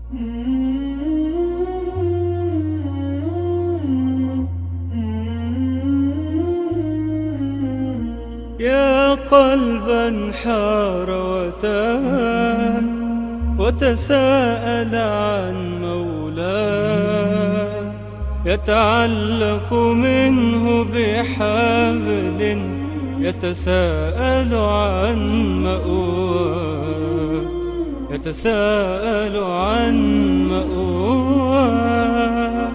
يا قلبا حار وتاه وتساءل عن مولاه يتعلق منه بحبل يتساءل عن مأواه يتساءل عن مأواه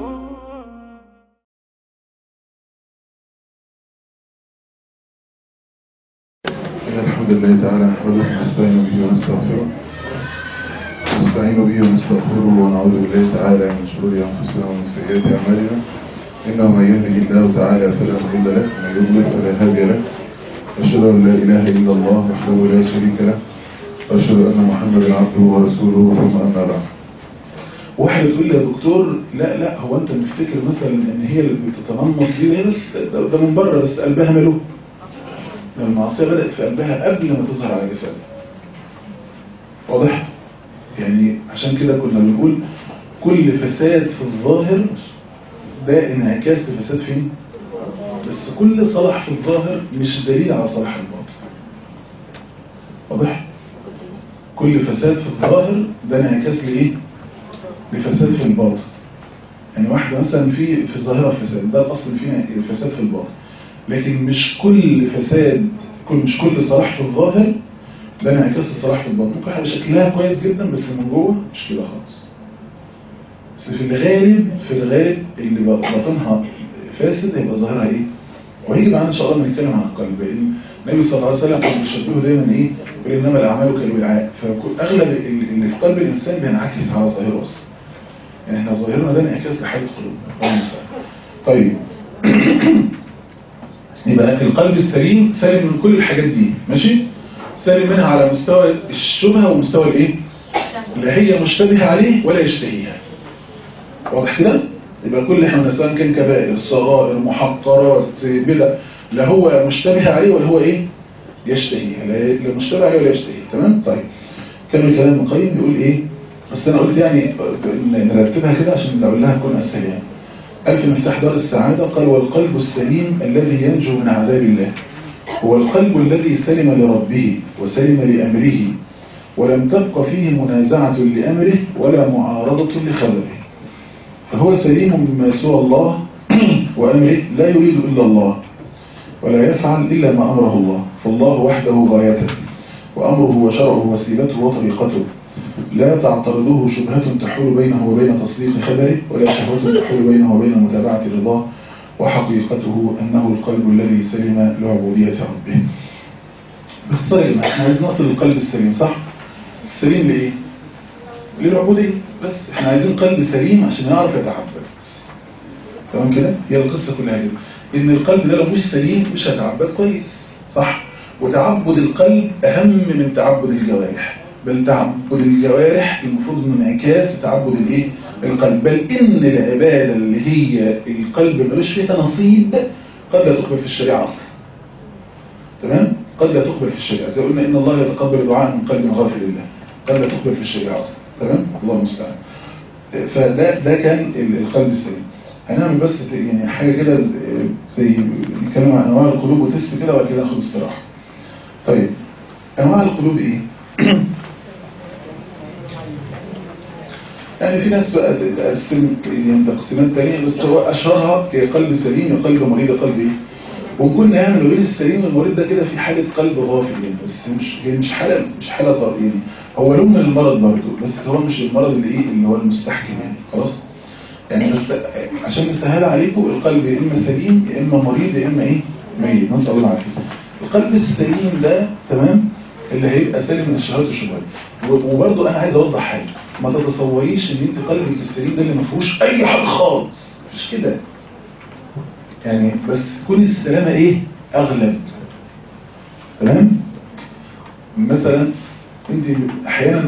إن الحمد لله تعالى نحمده ونستعين به ونستغفره نستعين به ونستغفره ونعوذ بالله تعالى من شرور أنفسنا ومن سيئات أعمالنا إنه من يهده الله تعالى فلا مضل له ومن يضلل فلا هادي له أشهد أن لا إله إلا الله وحده لا شريك له وأشهد أن محمدا عبده ورسوله ثم أما بعد واحد يقول لي يا دكتور لا لا هو انت مفتكر مثلا ان هي اللي بتتنمص دي بس ده, ده من بره بس قلبها ملوك المعصية بدأت في قلبها قبل ما تظهر على جسدها واضح؟ يعني عشان كده كنا بنقول كل فساد في الظاهر ده انعكاس لفساد فين؟ بس كل صلاح في الظاهر مش دليل على صلاح الباطن واضح؟ كل فساد في الظاهر ده انعكاس لإيه؟ لفساد في الباطن يعني واحدة مثلا في في ظاهرة فساد ده الأصل فينا الفساد في الباطن لكن مش كل فساد كل مش كل صلاح في الظاهر ده انعكاس الصلاح في الباطن ممكن حاجه شكلها كويس جدا بس من جوه مش كده خالص بس في الغالب في الغالب اللي باطنها فاسد هيبقى ظاهرها ايه وهيجي معانا ان شاء الله بنتكلم عن القلب لان النبي صلى الله عليه وسلم كان بيشبهه دايما ايه يقول انما الاعمال كالوعاء فاغلب اللي في قلب الانسان بينعكس على ظاهره اصلا يعني احنا ظاهرنا ده انعكاس لحاله قلوبنا طيب يبقى القلب السليم سالم من كل الحاجات دي ماشي سالم منها على مستوى الشبهه ومستوى الايه لا هي مشتبهه عليه ولا يشتهيها واضح كده يبقى كل احنا سواء كان كبائر صغائر محقرات بدع لا هو مشتبه عليه ولا هو ايه يشتهيها لا مشتبه عليه ولا يشتهيها تمام طيب كمل كلام القيم بيقول ايه بس انا قلت يعني نرتبها كده عشان نقول لها تكون اسهل يعني ألف مفتاح دار السعادة قال والقلب السليم الذي ينجو من عذاب الله هو القلب الذي سلم لربه وسلم لأمره ولم تبق فيه منازعة لأمره ولا معارضة لخبره فهو سليم مما سوى الله وأمره لا يريد إلا الله ولا يفعل إلا ما أمره الله فالله وحده غايته وأمره وشرعه وسيلته وطريقته لا تعترضه شبهة تحول بينه وبين تصديق خبره ولا شهوة تحول بينه وبين متابعة رضاه وحقيقته أنه القلب الذي سلم لعبودية ربه باختصار احنا عايزين نصل للقلب السليم صح؟ السليم لإيه؟ للعبودية بس احنا عايزين قلب سليم عشان يعرف يتعبد تمام كده؟ هي القصة كلها كده إن القلب ده لو مش سليم مش هيتعبد كويس صح؟ وتعبد القلب أهم من تعبد الجوارح بل تعبد الجوارح المفروض من انعكاس تعبد الايه القلب بل ان العباده اللي هي القلب ملوش فيها نصيب قد لا تقبل في الشريعه اصلا تمام قد لا تقبل في الشريعه زي قلنا ان الله يتقبل دعاء من قلب غافل لله قد لا تقبل في الشريعه اصلا تمام الله المستعان فده ده كان القلب السليم هنعمل بس يعني حاجه كده زي نتكلم عن انواع القلوب وتست كده وبعد كده ناخد استراحه طيب انواع القلوب ايه يعني في ناس بقى تقسم يعني تقسيمات تانية بس هو أشهرها هي قلب سليم وقلب مريض قلب إيه؟ وكنا نعمل بين السليم والمريض ده كده في حالة قلب غافل يعني بس مش هي مش حالة مش حالة يعني هو لون من المرض برضه بس هو مش المرض اللي إيه اللي هو المستحكم يعني خلاص يعني بس عشان نسهل عليكم القلب يا إما سليم يا إما مريض يا إما إيه ميت نسأل الله العافية القلب السليم ده تمام اللي هيبقى سالم من الشهوات والشبهات وبرضه انا عايز اوضح حاجه ما تتصوريش ان انت قلبك السليم ده اللي ما فيهوش اي حاجه خالص مفيش كده يعني بس تكون السلامه ايه اغلب تمام مثلا انت احيانا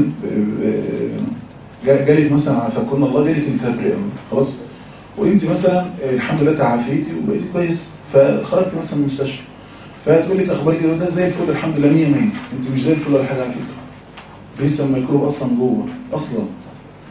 جالك مثلا عافاكم الله جالك التهاب رئوي خلاص وانت مثلا الحمد لله تعافيتي وبقيتي كويس فخرجت مثلا من المستشفى فتقول لك اخبارك ايه ده زي الفل الحمد لله 100 100 انت مش زي الفل ولا حاجه على فكره لسه الميكروب اصلا جوه اصلا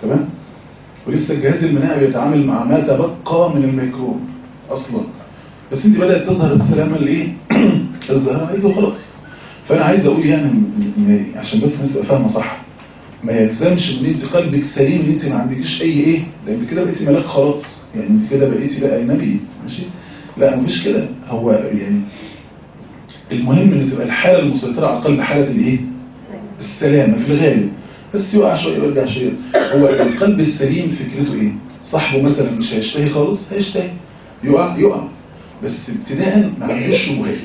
ولسه الجهاز المناعي بيتعامل مع ما تبقى من الميكروب اصلا بس انت بدات تظهر السلامه الايه الظاهره عليك وخلاص فانا عايز اقول يعني م- م- عشان بس الناس تبقى فاهمه صح ما يلزمش ان انت قلبك سليم ان انت ما عندكيش اي ايه لان كده بقيتي ملاك خلاص يعني انت كده بقيتي بقى نبي ماشي لا مفيش كده هو يعني المهم ان تبقى الحاله المسيطره على القلب حاله الايه السلامه في الغالب بس يقع شويه ويرجع شويه هو القلب السليم فكرته ايه صاحبه مثلا مش هيشتهي خالص هيشتهي يقع يقع بس ابتداء ما عندوش شبهات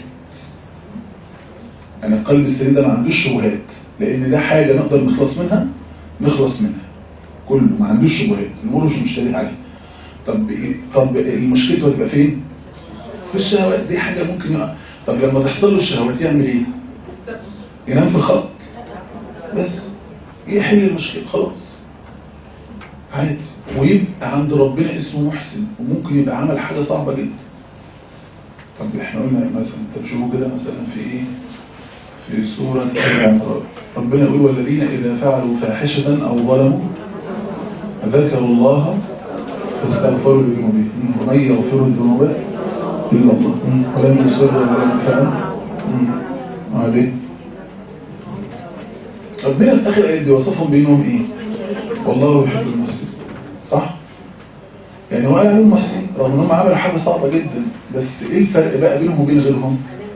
يعني القلب السليم ده ما عندوش شبهات لان ده حاجه نقدر نخلص منها نخلص منها كله ما عندوش شبهات الامور مش مشتبه عليه طب إيه؟ طب المشكله هتبقى فين في الشهوات دي حاجه ممكن يقع طب لما تحصل له الشهوات يعمل ايه ينام في الخط بس يحل المشكله خلاص عادي ويبقى عند ربنا اسمه محسن وممكن يبقى عمل حاجه صعبه جدا طب احنا قلنا مثلا طب شوفوا كده مثلا في ايه في سورة آل عمران ربنا يقول والذين إذا فعلوا فاحشة أو ظلموا ذكروا الله فاستغفروا لذنوبهم ومن يغفر الذنوب إلا الله ولم يصروا على ما فعلوا وبعدين ربنا في آخر آية دي وصفهم بينهم إيه؟ والله يحب المحسنين صح؟ يعني هو قال عليهم محسنين رغم انهم عملوا حاجة صعبة جدا بس ايه الفرق بقى بينهم وبين غيرهم؟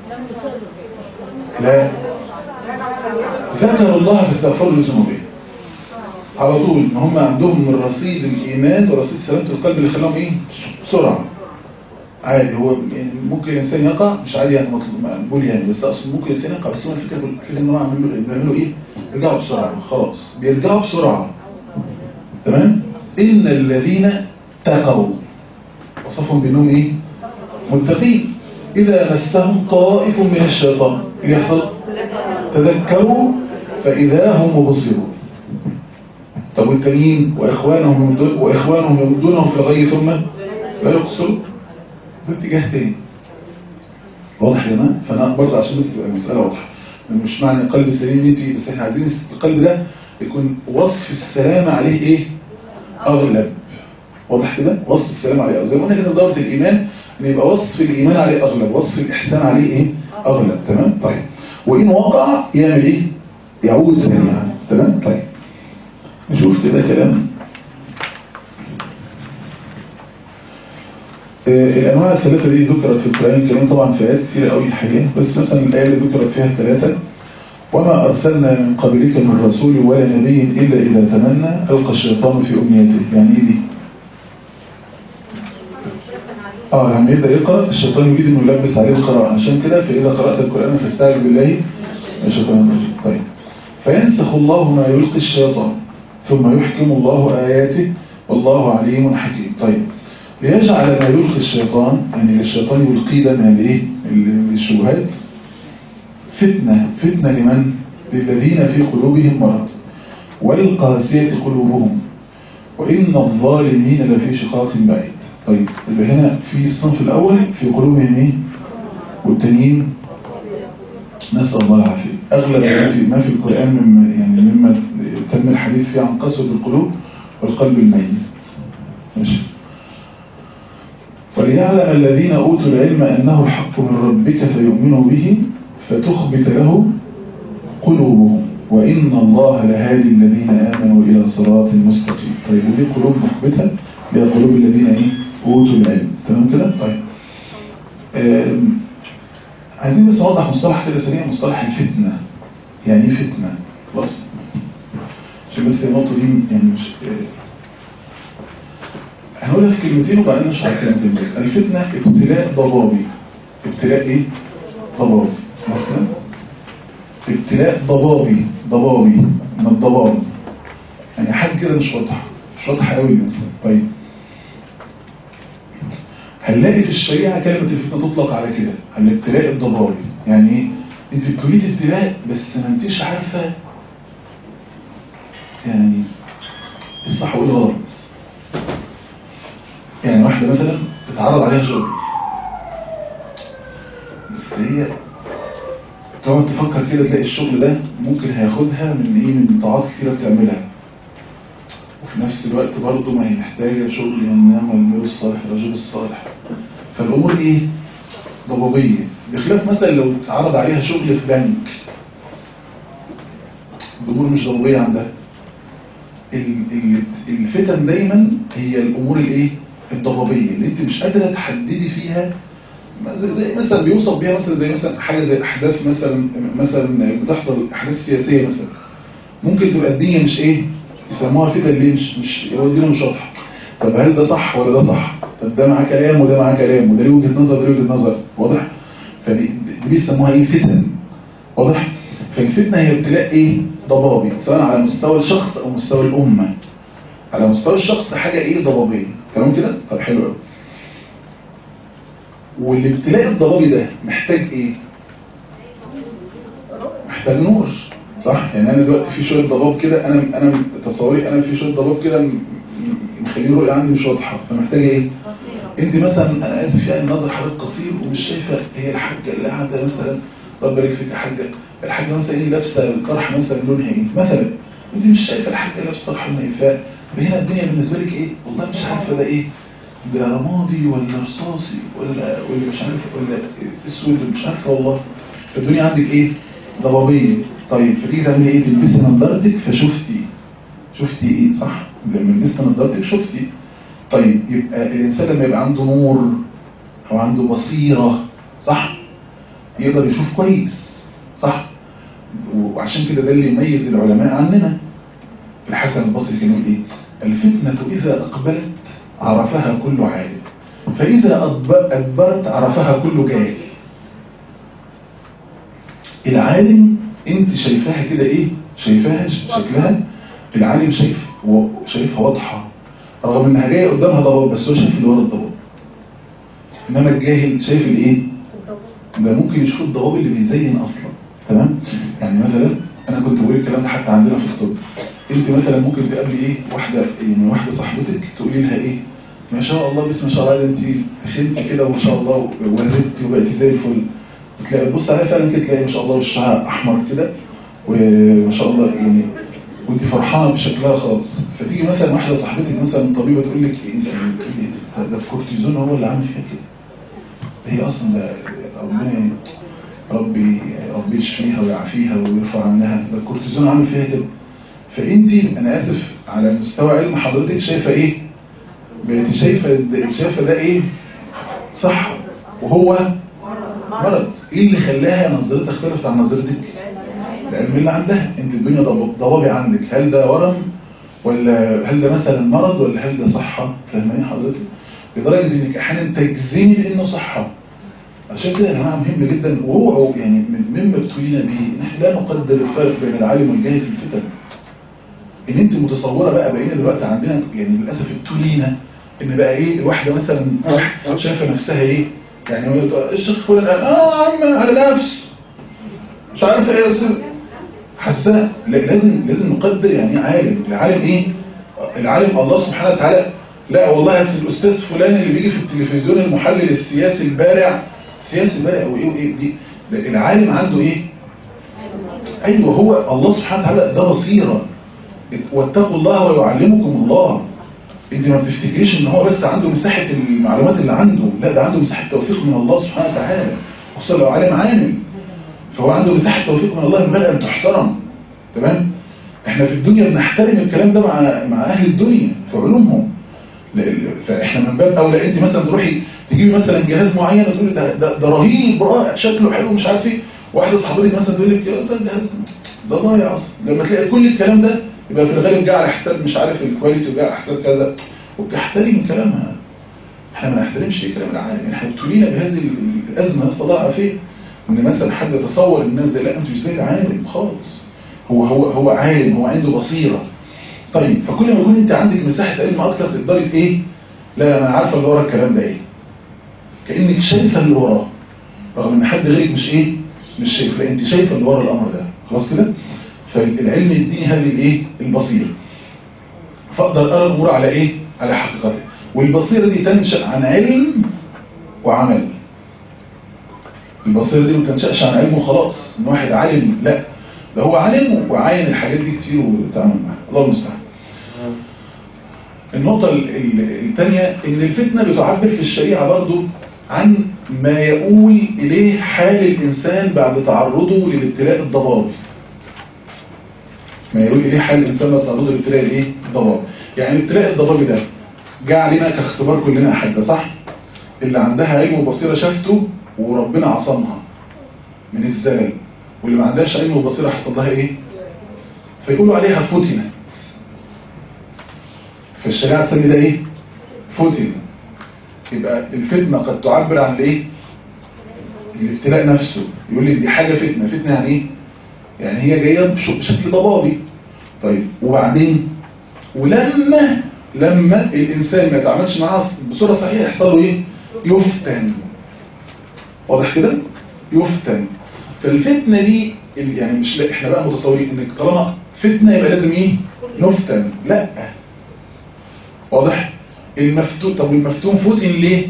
لا ذكروا الله فاستغفروا لذنوبهم على طول ما هم عندهم من رصيد الايمان ورصيد سلامه القلب اللي خلاهم ايه بسرعه عادي هو يعني ممكن الانسان يقع مش عادي يعني مطلوب مقبول يعني بس اصلا ممكن الانسان يقع بس هو الفكره الفكره ان هو عملوا بيعملوا ايه بيرجعوا بسرعه خلاص بيرجعوا بسرعه تمام ان الذين تقوا وصفهم بانهم ايه متقين اذا مسهم طائف من الشيطان اللي يحصل تذكروا فاذا هم مبصرون طب والتانيين واخوانهم يمدون واخوانهم يمدونهم في الغي ثم لا يقصروا ده اتجاه تاني واضح يا جماعه فانا برضه عشان بس تبقى المساله واضحه مش معنى القلب السليم انت بس احنا عايزين القلب ده يكون وصف السلامه عليه ايه اغلب واضح كده وصف السلامه عليه أغلب. زي ما قلنا كده في دوره الايمان ان يبقى وصف الايمان عليه اغلب وصف الاحسان عليه ايه اغلب تمام طيب وان وقع يعمل ايه يعود سريعا تمام طيب نشوف كده كلام الأنواع الثلاثة دي ذكرت في القرآن الكريم طبعا في آيات كثيرة قوي الحاجات بس مثلا الآية اللي ذكرت فيها الثلاثة وما أرسلنا من قبلك من رسول ولا نبي إلا إذا تمنى ألقى الشيطان في أمنيته يعني إيه دي؟ اه لما يبدأ يقرأ الشيطان يريد إنه يلبس عليه القراءة عشان كده فإذا قرأت القرآن فاستعذ بالله من الشيطان الرجيم طيب فينسخ الله ما يلقي الشيطان ثم يحكم الله آياته والله عليم حكيم طيب ليجعل ما يلقي الشيطان يعني الشيطان يلقي ده من الايه الشبهات فتنة فتنة لمن للذين في قلوبهم مرض والقاسية قلوبهم وإن الظالمين لفي شقاق بعيد طيب يبقى هنا في الصنف الأول في قلوبهم ايه والتانيين نسأل الله العافية أغلب ما في, ما في القرآن مما يعني مما تم الحديث فيه عن قسوة القلوب والقلب الميت ماشي وليعلم الذين أوتوا العلم أنه الحق من ربك فيؤمنوا به فتخبت له قلوبهم وإن الله لهادي الذين آمنوا إلى صراط مستقيم طيب ودي قلوب مخبتة هي قلوب الذين إيه؟ أوتوا العلم تمام كده؟ طيب عايزين بس نوضح مصطلح كده سريع مصطلح الفتنة يعني ايه فتنة خلاص عشان بس النقطة دي يعني مش هنقول لك كلمتين وبعدين نشرح الكلمتين دول الفتنة ابتلاء ضبابي ابتلاء ايه ضبابي مثلا ابتلاء ضبابي ضبابي من الضباب يعني حاجة كده مش واضحة مش واضحة قوي مثلا طيب هنلاقي في الشريعة كلمة الفتنة تطلق على كده على الابتلاء الضبابي يعني ايه انت بتريد ابتلاء بس ما انتش عارفة يعني الصح وايه الغلط يعني واحدة مثلا تتعرض عليها شغل بس هي تقعد تفكر كده تلاقي الشغل ده ممكن هياخدها من ايه من طاعات كثيرة بتعملها وفي نفس الوقت برضه ما هي محتاجة شغل ينام والميل الصالح الرجل الصالح فالأمور إيه؟ ضبابية بخلاف مثلا لو اتعرض عليها شغل في بنك الأمور مش ضبابية عندها ال- ال- الفتن دايما هي الأمور الإيه؟ الضبابية اللي أنت مش قادرة تحددي فيها زي, زي مثلا بيوصف بيها مثلا زي مثلا حاجة زي أحداث مثلا مثلا بتحصل أحداث سياسية مثلا ممكن تبقى الدنيا مش إيه؟ يسموها فتن ليه مش مش هو الدنيا مش واضحة طب هل ده صح ولا ده صح؟ طب ده معاه كلام وده معاه كلام وده ليه وجهة نظر وده ليه وجهة نظر واضح؟ فدي دي بيسموها ايه فتن واضح؟ فالفتنة هي ابتلاء ايه؟ ضبابي سواء على مستوى الشخص او مستوى الأمة على مستوى الشخص حاجة ايه ضبابية تمام كده؟ طب حلو قوي والابتلاء الضبابي ده محتاج ايه؟ محتاج نور صح يعني انا دلوقتي في شويه ضباب كده انا انا تصوري انا في شويه ضباب كده م- م- مخلين الرؤيه عندي مش واضحه فمحتاجه ايه انت مثلا انا اسف يعني نظر حضرتك قصير ومش شايفه هي الحاجه اللي قاعده مثلا ربنا يبارك فيك يا حاجه الحاجه مثلا ايه لابسه الطرح مثلا لونها ايه مثلا انت مش شايفه الحاجه لابسه طرح لونها ايه فهنا الدنيا بالنسبه لك ايه والله مش عارفه ده ايه ده رمادي ولا رصاصي ولا ولا مش عارف ولا اسود مش عارفه والله فالدنيا عندك ايه ضبابيه طيب فتيجي تعملي ايه تلبسي نظارتك فشفتي شفتي ايه صح لما لبست نظارتك شفتي طيب يبقى الانسان لما يبقى عنده نور او عنده بصيره صح يقدر يشوف كويس صح وعشان كده ده اللي يميز العلماء عننا الحسن البصري كان يقول ايه الفتنه اذا اقبلت عرفها كل عالم فاذا أدب- ادبرت عرفها كل جاهل العالم انت شايفاها كده ايه شايفاها ش- شكلها العالم شايف و- شايفها واضحة رغم انها جاية قدامها ضباب بس هو شايف اللي ورا الضباب انما الجاهل شايف الايه ده ممكن يشوف الضباب اللي بيزين اصلا تمام يعني مثلا انا كنت بقول الكلام ده حتى عندنا في الطب انت مثلا ممكن تقابلي ايه واحده يعني واحده صاحبتك تقولي لها ايه ما شاء الله بسم ما شاء الله ده انت خنتي كده وما شاء الله وردتي وبقيتي زي الفل تلاقي تبص عليها فعلا كده تلاقي ما شاء الله وشها احمر كده وما شاء الله يعني وانت فرحانه بشكلها خالص فتيجي مثلا واحده صاحبتك مثلا طبيبه تقول لك انت ده- ده الكورتيزون هو اللي عامل فيها كده هي اصلا ده ربنا يعني ربي ربي يشفيها ويعافيها ويرفع عنها ده الكورتيزون عامل فيها كده فانت انا اسف على مستوى علم حضرتك شايفه ايه بقيت شايفه شايفه ده ايه صح وهو مرض ايه اللي خلاها نظرتها اختلفت عن نظرتك العلم اللي عندها انت الدنيا ضب- ضبابي عندك هل ده ورم ولا هل ده مثلا مرض ولا هل ده صحة فاهماني حضرتك لدرجة انك احيانا تجزمي بانه صحة عشان كده يا جماعة مهم جدا وهو يعني من مما ابتلينا به ان احنا لا نقدر الفرق بين العالم والجاهل في الفتن ان انت متصورة بقى بقينا دلوقتي عندنا يعني للأسف ابتلينا ان بقى ايه الواحدة مثلا شايفة نفسها ايه يعني هو يقول الشخص فلان قال اه يا عم على نفس مش عارف ايه يا سيدي حسنا لا- لازم لازم نقدر يعني ايه عالم العالم ايه العالم الله سبحانه وتعالى لا والله يا سيدي الاستاذ فلان اللي بيجي في التلفزيون المحلل السياسي البارع سياسي بارع وايه وايه دي ده العالم عنده ايه ايوه هو الله سبحانه وتعالى ده بصيره واتقوا الله ويعلمكم الله انت ما بتفتكريش ان هو بس عنده مساحه المعلومات اللي عنده لا ده عنده مساحه توفيق من الله سبحانه وتعالى خصوصا لو عالم عامل فهو عنده مساحة توفيق من الله ينبغي أن تحترم تمام احنا في الدنيا بنحترم الكلام ده مع مع أهل الدنيا في علومهم لا- فاحنا من باب أولى أنت مثلا تروحي تجيبي مثلا جهاز معين وتقولي ده, ده, ده رهيب رائع شكله حلو مش عارف ايه واحدة صاحبتك مثلا تقول لك يا ده الجهاز ده ضايع أصلا لما تلاقي كل الكلام ده يبقى في الغالب جه على حساب مش عارف الكواليتي وجه على حساب كذا وبتحترم كلامها احنا ما نحترمش كلام العالم احنا ابتلينا بهذه الازمه نسال الله العافيه ان مثلا حد يتصور الناس زي لا انتوا مش زي العالم خالص هو هو هو عالم هو عنده بصيره طيب فكل ما يكون انت عندك مساحه علم اكتر تقدري ايه لا لا انا عارفه اللي ورا الكلام ده ايه كانك شايفه اللي وراه رغم ان حد غيرك مش ايه مش شايف لا انت شايفه اللي ورا الامر ده خلاص كده فالعلم يديني هذه الايه البصيره فاقدر ارى الامور على ايه على حقيقتها والبصيره دي تنشا عن علم وعمل البصيره دي ما تنشاش عن علم وخلاص ان واحد عالم لا ده هو عالم وعاين الحاجات دي كتير وتعامل معاها الله المستعان النقطة الثانية ان الفتنة بتعبر في الشريعة برضو عن ما يقول اليه حال الانسان بعد تعرضه للابتلاء الضبابي ما يقول اليه حال الانسان بعد تعرضه للابتلاء الايه الضبابي يعني الابتلاء الضبابي ده جاء علينا كاختبار كلنا احبه صح اللي عندها علم وبصيرة شافته وربنا عصمها من الزلل واللي ما عندهاش علم وبصيرة حصل لها ايه فيقولوا عليها فتنة في الشريعة تسمي ده ايه فتنة يبقى الفتنة قد تعبر عن الايه الابتلاء نفسه يقول لي دي حاجة فتنة فتنة يعني ايه يعني هي جاية بشكل ضبابي طيب وبعدين ولما لما الإنسان ما يتعاملش معاها بصورة صحيحة يحصل له ايه يفتن واضح كده يفتن فالفتنة دي يعني مش لا احنا بقى متصورين انك طالما فتنة يبقى لازم ايه نفتن لا واضح المفتون طب المفتون فتن ليه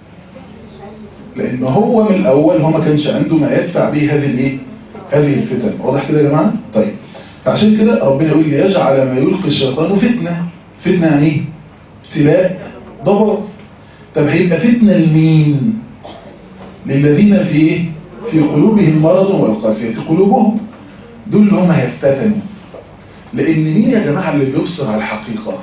لان هو من الاول هو ما كانش عنده ما يدفع به هذه الايه هذه الفتن واضح كده يا جماعه طيب فعشان كده ربنا يقول ليجعل ما يلقي الشيطان فتنه فتنه يعني ايه ابتلاء ضبط طب هيبقى فتنه لمين للذين في ايه في قلوبهم مرض والقاسيه قلوبهم دول اللي هم هيفتتنوا لان مين يا جماعه اللي بيبصر على الحقيقه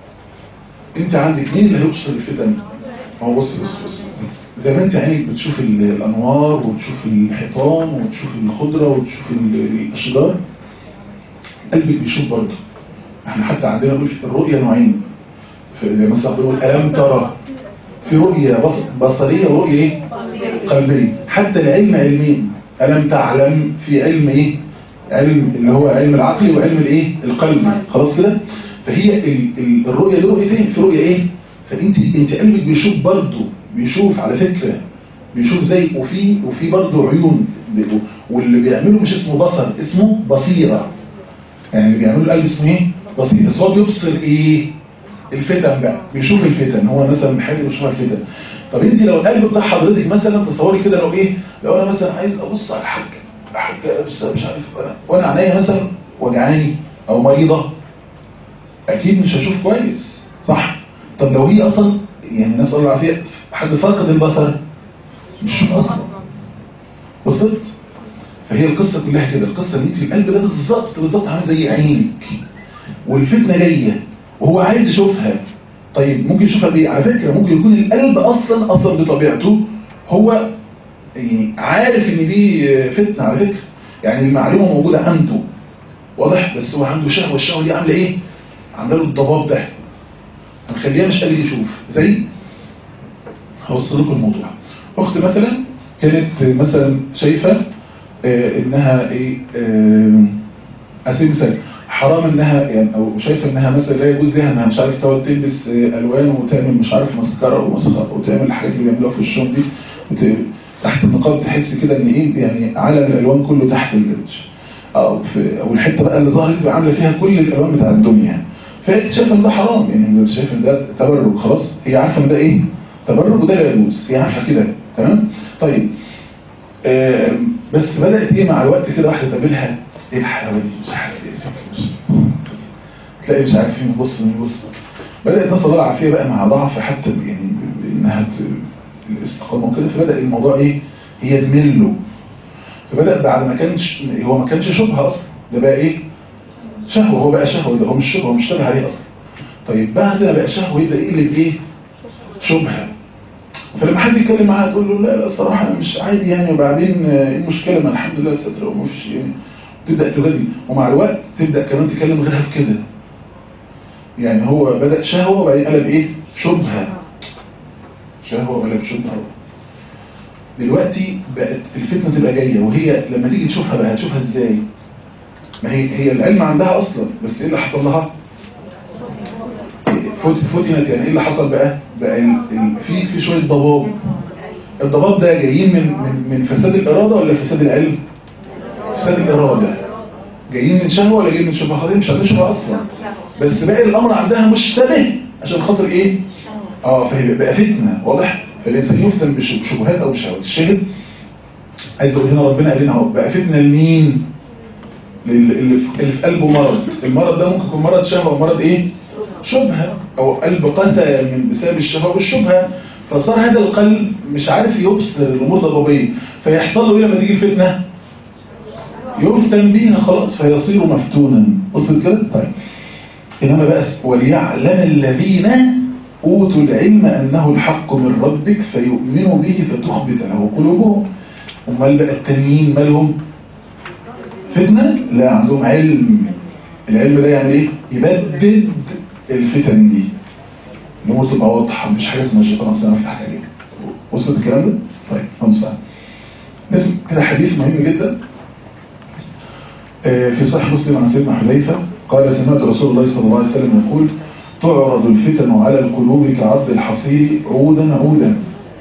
انت عندك مين اللي هيبصر الفتن هو بص بص بص زي ما انت عينك بتشوف الانوار وتشوف الحيطان وتشوف الخضره وتشوف الاشجار قلبك بيشوف برضه احنا حتى عندنا نقول الرؤيه نوعين مثلا بنقول الم ترى في رؤيه بصريه ورؤيه ايه قلبيه حتى العلم علمين الم تعلم في علم ايه علم اللي هو علم العقل وعلم الايه القلب خلاص كده فهي ال ال الرؤيه دي رؤيتين في رؤيه ايه فانت انت قلبك بيشوف برضه بيشوف على فكره بيشوف زي وفي وفي برضه عيون واللي بيعمله مش اسمه بصر اسمه بصيره يعني اللي بيعمله القلب اسمه ايه بصيره بس هو بيبصر ايه الفتن بقى بيشوف الفتن هو مثلا من حاجه بيشوف الفتن طب انت لو القلب بتاع حضرتك مثلا تصوري كده لو ايه لو انا مثلا عايز ابص على حاجه حاجه لابسه مش عارف وانا عينيا مثلا وجعاني او مريضه اكيد مش هشوف كويس صح طب لو هي اصلا يعني نسال الله العافيه حد فاقد البصر مش شوف اصلا وصلت فهي القصه كلها كده القصه ان انت القلب ده بالظبط بالظبط عامل زي عينك والفتنه جايه وهو عايز يشوفها طيب ممكن يشوفها بايه على فكره ممكن يكون القلب اصلا اصلا بطبيعته هو يعني عارف ان دي فتنه على فكره يعني المعلومه موجوده عنده واضح بس هو عنده شهوه الشهوه دي عامله ايه عامله له الضباب ده هنخليها مش قادر يشوف زي هوصل لكم الموضوع اخت مثلا كانت مثلا شايفه آه انها ايه آه اسيب مثال حرام انها يعني او شايفه انها مثلا لا يجوز لها انها مش عارف تقعد تلبس آه الوان وتعمل مش عارف مسكره ومسخره وتعمل الحاجات اللي بيعملوها في وشهم دي تحت النقاب تحس كده ان ايه يعني علم الالوان كله تحت الوش او في او الحته بقى اللي ظهرت تبقى عامله فيها كل الالوان بتاع الدنيا يعني. فانت شايفه ان ده حرام يعني شايفه ان ده تبرج خلاص هي عارفه ان ده ايه تبرج وده لا يجوز هي عارفه كده تمام طيب آه بس بدات ايه مع الوقت كده واحده تقابلها ايه الحلاوه دي مش عارف ايه تلاقي مش عارف مين بص مين بص بدات نسال الله العافيه بقى مع ضعف حتى يعني انها الاستقامه وكده فبدا الموضوع ايه هي تمل له فبدا بعد ما كانش هو ما كانش شبهه اصلا ده بقى ايه شهوة هو بقى شهوة ده هو مش شبهة هو مش شبه عليه أصلا طيب بعد ما بقى شهوة يبدأ يقلب إيه شبهة فلما حد يتكلم معاها تقول له لا لا الصراحة مش عادي يعني وبعدين ايه المشكلة ما الحمد لله ستر وما فيش يعني تبدأ تجادل ومع الوقت تبدأ كمان تكلم غيرها في كده يعني هو بدأ شهوة وبعدين قلب إيه شبهة شهوة وقلب شبهة دلوقتي بقت الفتنة تبقى جاية وهي لما تيجي تشوفها بقى هتشوفها ازاي ما هي هي العلم عندها اصلا بس ايه اللي حصل لها فتنت يعني ايه اللي حصل بقى بقى ال... ال... في في شويه ضباب الضباب ده جايين من من من فساد الاراده ولا فساد العلم فساد الاراده جايين من شهوه ولا جايين من شبهه خاطئ مش هتشبه اصلا بس باقي الامر عندها مشتبه عشان خاطر ايه اه فهي بقى فتنه واضح فالانسان يفتن بشبهات او بشهوات الشاهد عايز اقول هنا ربنا قال لنا اهو بقى فتنه لمين اللي في قلبه مرض المرض ده ممكن يكون مرض شهوة ومرض ايه شبهة أو قلب قسى من بسبب الشهوة والشبهة فصار هذا القلب مش عارف يبصر الأمور ضبابية فيحصل له إيه لما تيجي الفتنة يفتن بيها خلاص فيصير مفتونا وصلت كده طيب إنما بقى وليعلم الذين أوتوا العلم أنه الحق من ربك فيؤمنوا به فتخبت له قلوبهم امال بقى التانيين مالهم فتنة لا عندهم علم العلم ده يعني ايه يبدد الفتن دي الامور تبقى واضحه مش حاجه اسمها الشيطان اصلا يفتح عليك وصلت الكلام ده طيب انصح نسمع كده حديث مهم جدا آه، في صحيح مسلم عن سيدنا حذيفه قال سمعت رسول الله صلى الله عليه وسلم يقول تعرض الفتن على القلوب كعرض الحصير عودا عودا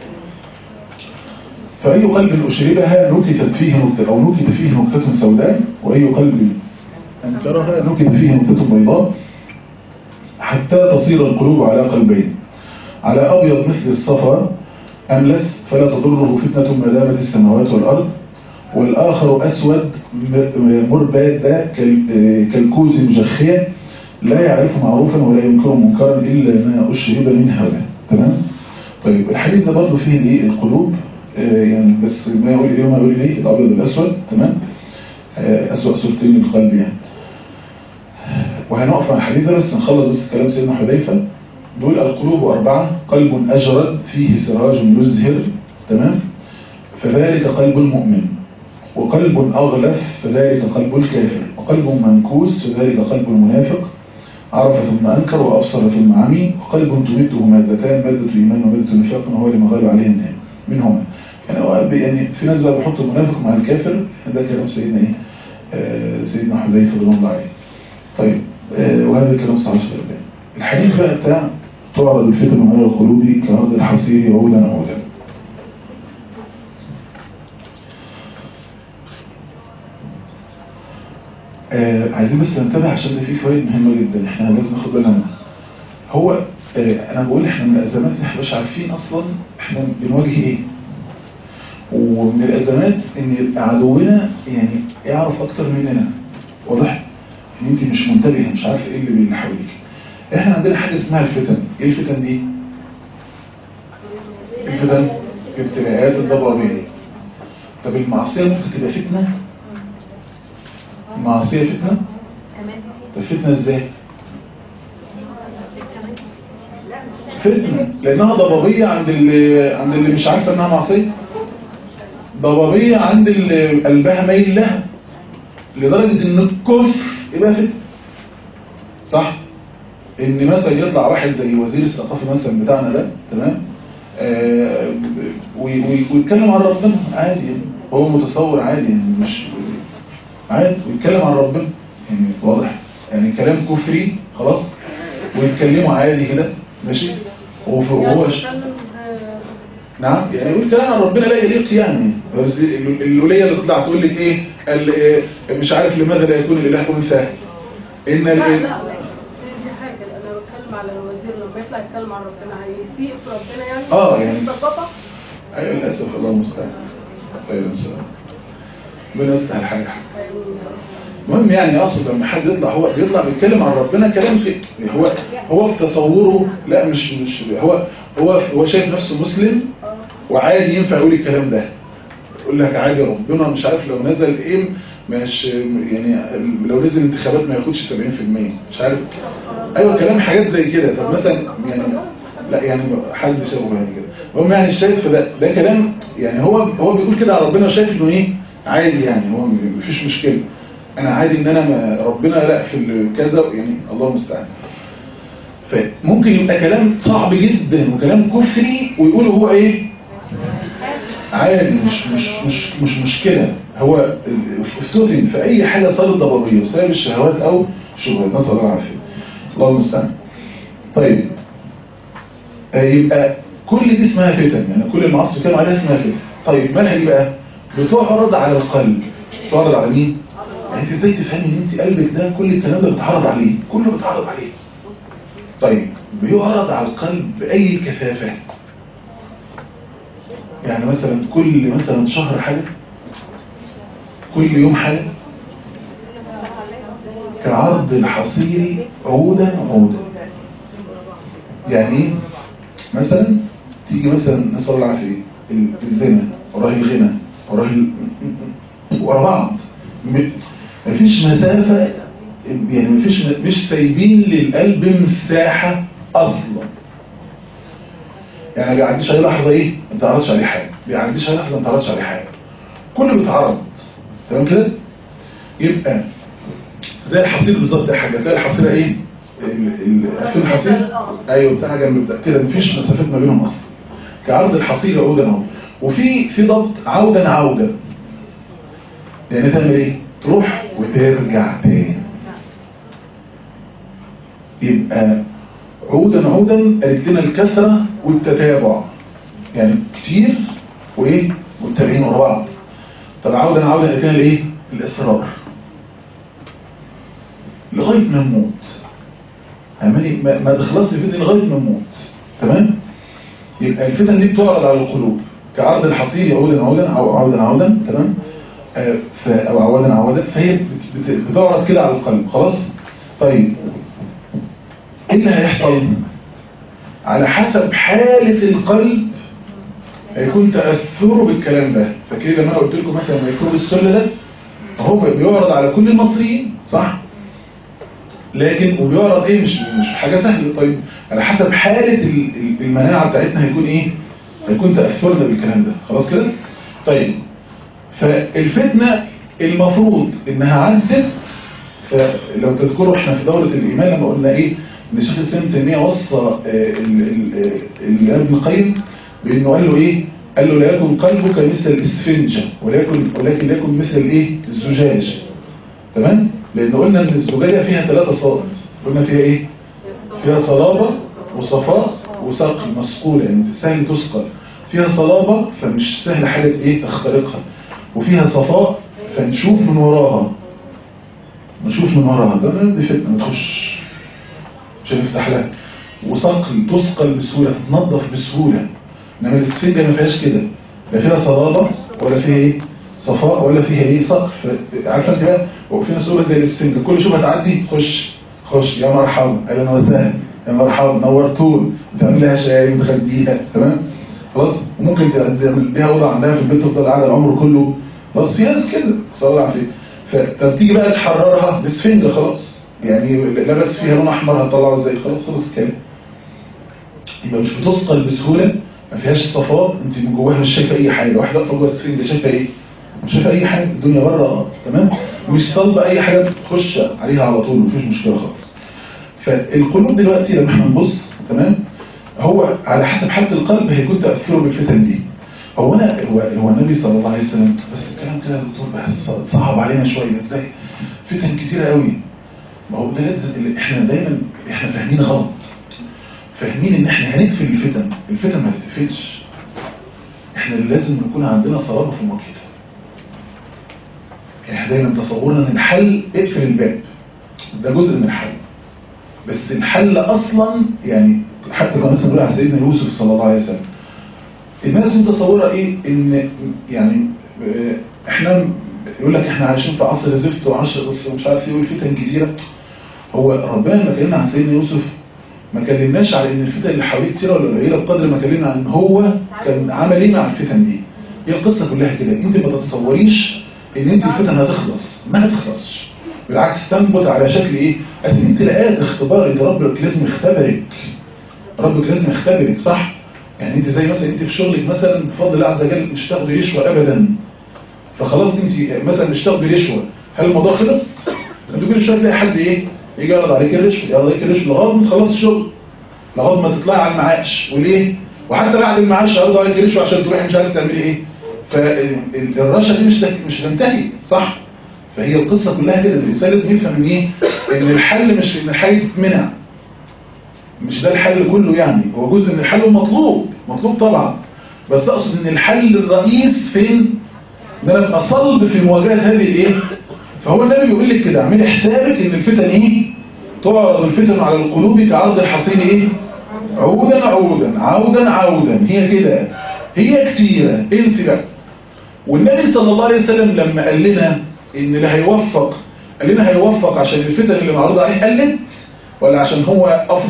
فأي قلب أشربها نكتت فيه نكتة أو نكت فيه نكتة سوداء وأي قلب أنكرها نكت فيه نكتة بيضاء حتى تصير القلوب على قلبين على أبيض مثل الصفا أملس فلا تضره فتنة ما دامت السماوات والأرض والآخر أسود مرباد كالكوز مجخية لا يعرف معروفا ولا ينكر منكرا إلا ما أشرب من هواه تمام؟ طيب الحديث ده برضه فيه الايه القلوب آه يعني بس ما يقول ايه وما يقول ايه الابيض والاسود تمام آه اسوأ صورتين للقلب يعني وهنقف على الحديث ده بس نخلص بس كلام سيدنا حذيفه دول القلوب أربعة قلب أجرد فيه سراج يزهر تمام فذلك قلب المؤمن وقلب أغلف فذلك قلب الكافر وقلب منكوس فذلك قلب المنافق عرف ثم أنكر وأبصر ثم عمي وقلب تمده مادتان مادة إيمان ومادة نفاق وهو لما غاب عليه النام منهما يعني هو يعني في ناس بقى بيحطوا المنافق مع الكافر ده كلام سيدنا إيه آه سيدنا حذيفة رضي الله عليه طيب آه وهذا الكلام صحيح في البيان الحديث بقى بتاع تعرض الفتن على القلوب كعرض الحصير عودا عودا آه عايزين بس ننتبه عشان ده فيه فوائد مهمة جدا احنا لازم ناخد بالنا منها هو آه انا بقول احنا من الازمات احنا مش عارفين اصلا احنا بنواجه ايه ومن الازمات ان يبقى عدونا يعني يعرف اكتر مننا واضح ان انت مش منتبهه مش عارفه ايه اللي اللي حواليك احنا عندنا حاجه اسمها الفتن ايه الفتن دي الفتن ابتلاءات الضبابيه طب المعصيه ممكن تبقى فتنه المعصيه فتنه طب فتنه ازاي فتنه لانها ضبابيه عند اللي عند اللي مش عارفه انها معصيه ضبابيه عند اللي قلبها مايل لها لدرجه ان الكفر يبقى فتنه صح ان مثلا يطلع واحد زي وزير الثقافه مثلا بتاعنا ده تمام آه ويتكلم عن ربنا عادي يعني هو متصور عادي يعني مش عادي ويتكلم عن ربنا يعني واضح يعني كلام كفري خلاص ويتكلموا عادي كده ماشي وهو ش... نعم يعني يقول كلام عن ربنا لا يليق يعني بس الوليه اللي تطلع تقول لك ايه مش عارف لماذا لا يكون الاله انثى ان لا لا دي حاجه انا بتكلم على الوزير لما يطلع يتكلم عن ربنا هيسيء في ربنا يعني اه يعني ببساطه ايوه للاسف الله المستعان ايوه المستعان ربنا يستر الحاجه المهم يعني اقصد لما حد يطلع هو بيطلع بيتكلم عن ربنا كلام كده هو هو في تصوره لا مش مش هو هو هو شايف نفسه مسلم وعادي ينفع يقول الكلام ده يقول لك عادي ربنا مش عارف لو نزل ايه مش يعني لو نزل انتخابات ما ياخدش 70% مش عارف ايوه كلام حاجات زي كده طب مثلا يعني لا يعني حد شافه يعني كده المهم يعني شايف ده ده كلام يعني هو هو بيقول كده على ربنا شايف انه ايه عادي يعني هو مفيش مشكله انا عادي ان انا ما ربنا لا في كذا يعني الله المستعان فممكن يبقى كلام صعب جدا وكلام كفري ويقول هو ايه عادي مش مش مش مش مشكله هو افتتن في اي حاجه صارت ضبابيه بسبب الشهوات او الشبهات نسال الله العافيه الله المستعان طيب يبقى كل دي اسمها فتن يعني كل المعاصي اللي كانوا عليها اسمها فتن طيب مالها دي بقى بتعرض على القلب بتعرض على مين يعني انت ازاي تفهمي ان انت قلبك ده كل الكلام ده بيتعرض عليه كله بيتعرض عليه طيب بيعرض على القلب باي كثافه يعني مثلا كل مثلا شهر حاجه كل يوم حاجه كعرض الحصير عودا عودا يعني ايه مثلا تيجي مثلا نسال الله العافيه ال- الزنا وراه الغنى وراه ال- ورا بعض م- مفيش مسافه يعني مفيش مش سايبين للقلب مساحه اصلا يعني ما بيعديش عليه لحظه ايه ما تعرضش عليه حاجه ما بيعديش عليه لحظه ما تعرضش عليه حاجه كله بيتعرض تمام كده يبقى زي الحصير بالظبط يا حاجه زي الحصيره ايه ال- ال- عارفين الحصير ايوه بتاع جنب بتاع كده مفيش مسافات ما بينهم اصلا كعرض الحصير عودا اهو وفي في ضبط عودا عودا يعني تعمل ايه تروح وترجع تاني يبقى عودا عودا قالت لنا الكثرة والتتابع يعني كتير وايه والتابعين ورا بعض طب عودا عودا قالت لنا الايه الاصرار لغايه ما نموت عمالي ما, ما تخلصش الفتن لغايه ما نموت تمام يبقى الفتن دي بتعرض على القلوب كعرض الحصير عودا عودا او عودا عودا تمام آه، ف- او عودا عودا فهي بت- بت- بتعرض كده على القلب خلاص طيب ايه اللي هيحصل على حسب حالة القلب هيكون تأثره بالكلام ده فاكرين لما انا قلت لكم مثلا ميكروب السل ده هو بيعرض على كل المصريين صح لكن وبيعرض ايه مش مش حاجة سهلة طيب على حسب حالة ال- ال- المناعة بتاعتنا هيكون ايه هيكون تأثرنا بالكلام ده خلاص كده طيب فالفتنة المفروض انها عدت فلو تذكروا احنا في دورة الإيمان لما قلنا ايه ان شيخ الإسلام تيمية وصى آه، ال- ال- ال- ابن القيم بانه قال له ايه قال له لا يكن قلبك مثل الاسفنجة ولكن ولكن يكن مثل الايه الزجاج تمام لان قلنا ان الزجاجة فيها ثلاثة صائد قلنا فيها ايه فيها صلابة وصفاء وسقي مسقولة يعني سهل تسقى فيها صلابة فمش سهل حاجة ايه تخترقها وفيها صفاء فنشوف من وراها نشوف من وراها ده دي فتنة ما تخش مش هنفتح لها وصقل تثقل بسهولة تتنظف بسهولة انما السفنجة ما فيهاش كده لا فيها صلابة ولا فيها ايه صفاء ولا فيها ايه سقف عارفه انت بقى وفي ناس تقول زي السفنجة كل شوفة تعدي خش خش يا مرحبا اهلا وسهلا يا مرحبا نورتون وتعمل لها شاي وتغديها تمام خلاص وممكن تعمل ليها اوضه عندها في البيت تفضل قاعده العمر كله خلاص في ناس كده صلى الله عليه فطب تيجي بقى تحررها بسفنجة خلاص يعني لبس فيها لون احمر هتطلعه ازاي خلاص خلاص الكلام يبقى مش بتثقل بسهوله ما فيهاش صفاء انت من جواها مش شايفه اي حاجه واحده واقفه جوه السفنجه شايفه ايه مش شايفه اي حاجه الدنيا بره اه تمام مش طالبه اي حاجه تخش عليها على طول مفيش مشكله خالص فالقلوب دلوقتي لما احنا نبص تمام هو على حسب حالة القلب هيكون تأثره بالفتن دي هو انا هو, هو النبي صلى الله عليه وسلم بس الكلام كده يا دكتور بحس صعب علينا شويه ازاي فتن كتيره قوي ما هو ده لازم اللي احنا دايما احنا فاهمين غلط فاهمين ان احنا هنقفل الفتن الفتن ما تتقفلش احنا اللي لازم نكون عندنا صلابه في مواجهتها يعني احنا دايما تصورنا ان الحل اقفل الباب ده جزء من الحل بس الحل اصلا يعني حتى لو مثلا نقول على سيدنا يوسف صلى الله عليه وسلم الناس متصوره ايه ان يعني آه، احنا يقول لك احنا عايشين في عصر زفت وعصر بس ومش عارف ايه والفتن كتيره هو ربنا لما كلمنا عن سيدنا يوسف ما كلمناش على ان الفتن اللي حواليه كتيره ولا قليله بقدر ما كلمنا عن هو كان عمل ايه مع الفتن دي هي القصه كلها كده انت ما تتصوريش ان انت الفتن هتخلص ما هتخلصش بالعكس تنبت على شكل ايه اصل انت لقيت اختبار انت ربك لازم يختبرك ربك لازم يختبرك صح يعني انت زي مثلا انت في شغلك مثلا بفضل الله عز وجل مش تاخدي رشوه ابدا فخلاص انت مثلا مش تاخدي رشوه هل الموضوع خلص انت كل شويه تلاقي حد ايه يجي يعرض عليك الرشوه يعرض عليك الرشوه لغايه ما تخلص الشغل لغايه ما تطلعي على المعاش وليه وحتى بعد المعاش يعرضوا عليك الرشوه عشان تروحي مش عارف تعملي ايه فالرشا دي مش مش هتنتهي صح فهي القصه كلها كده الانسان لازم يفهم ان ايه ان الحل مش ان الحاجه تتمنع مش ده الحل كله يعني هو جزء من الحل ومطلوب مطلوب طبعا بس اقصد ان الحل الرئيس فين ان انا ابقى صلب في مواجهه هذه الايه فهو النبي بيقول لك كده اعملي حسابك ان الفتن ايه تعرض الفتن على القلوب كعرض الحصين ايه عودا عودا عودا عودا هي كده هي كتيره انسي بقى والنبي صلى الله عليه وسلم لما قال لنا ان اللي هيوفق قال لنا هيوفق عشان الفتن اللي معروضه عليه قلت ولا عشان هو افضل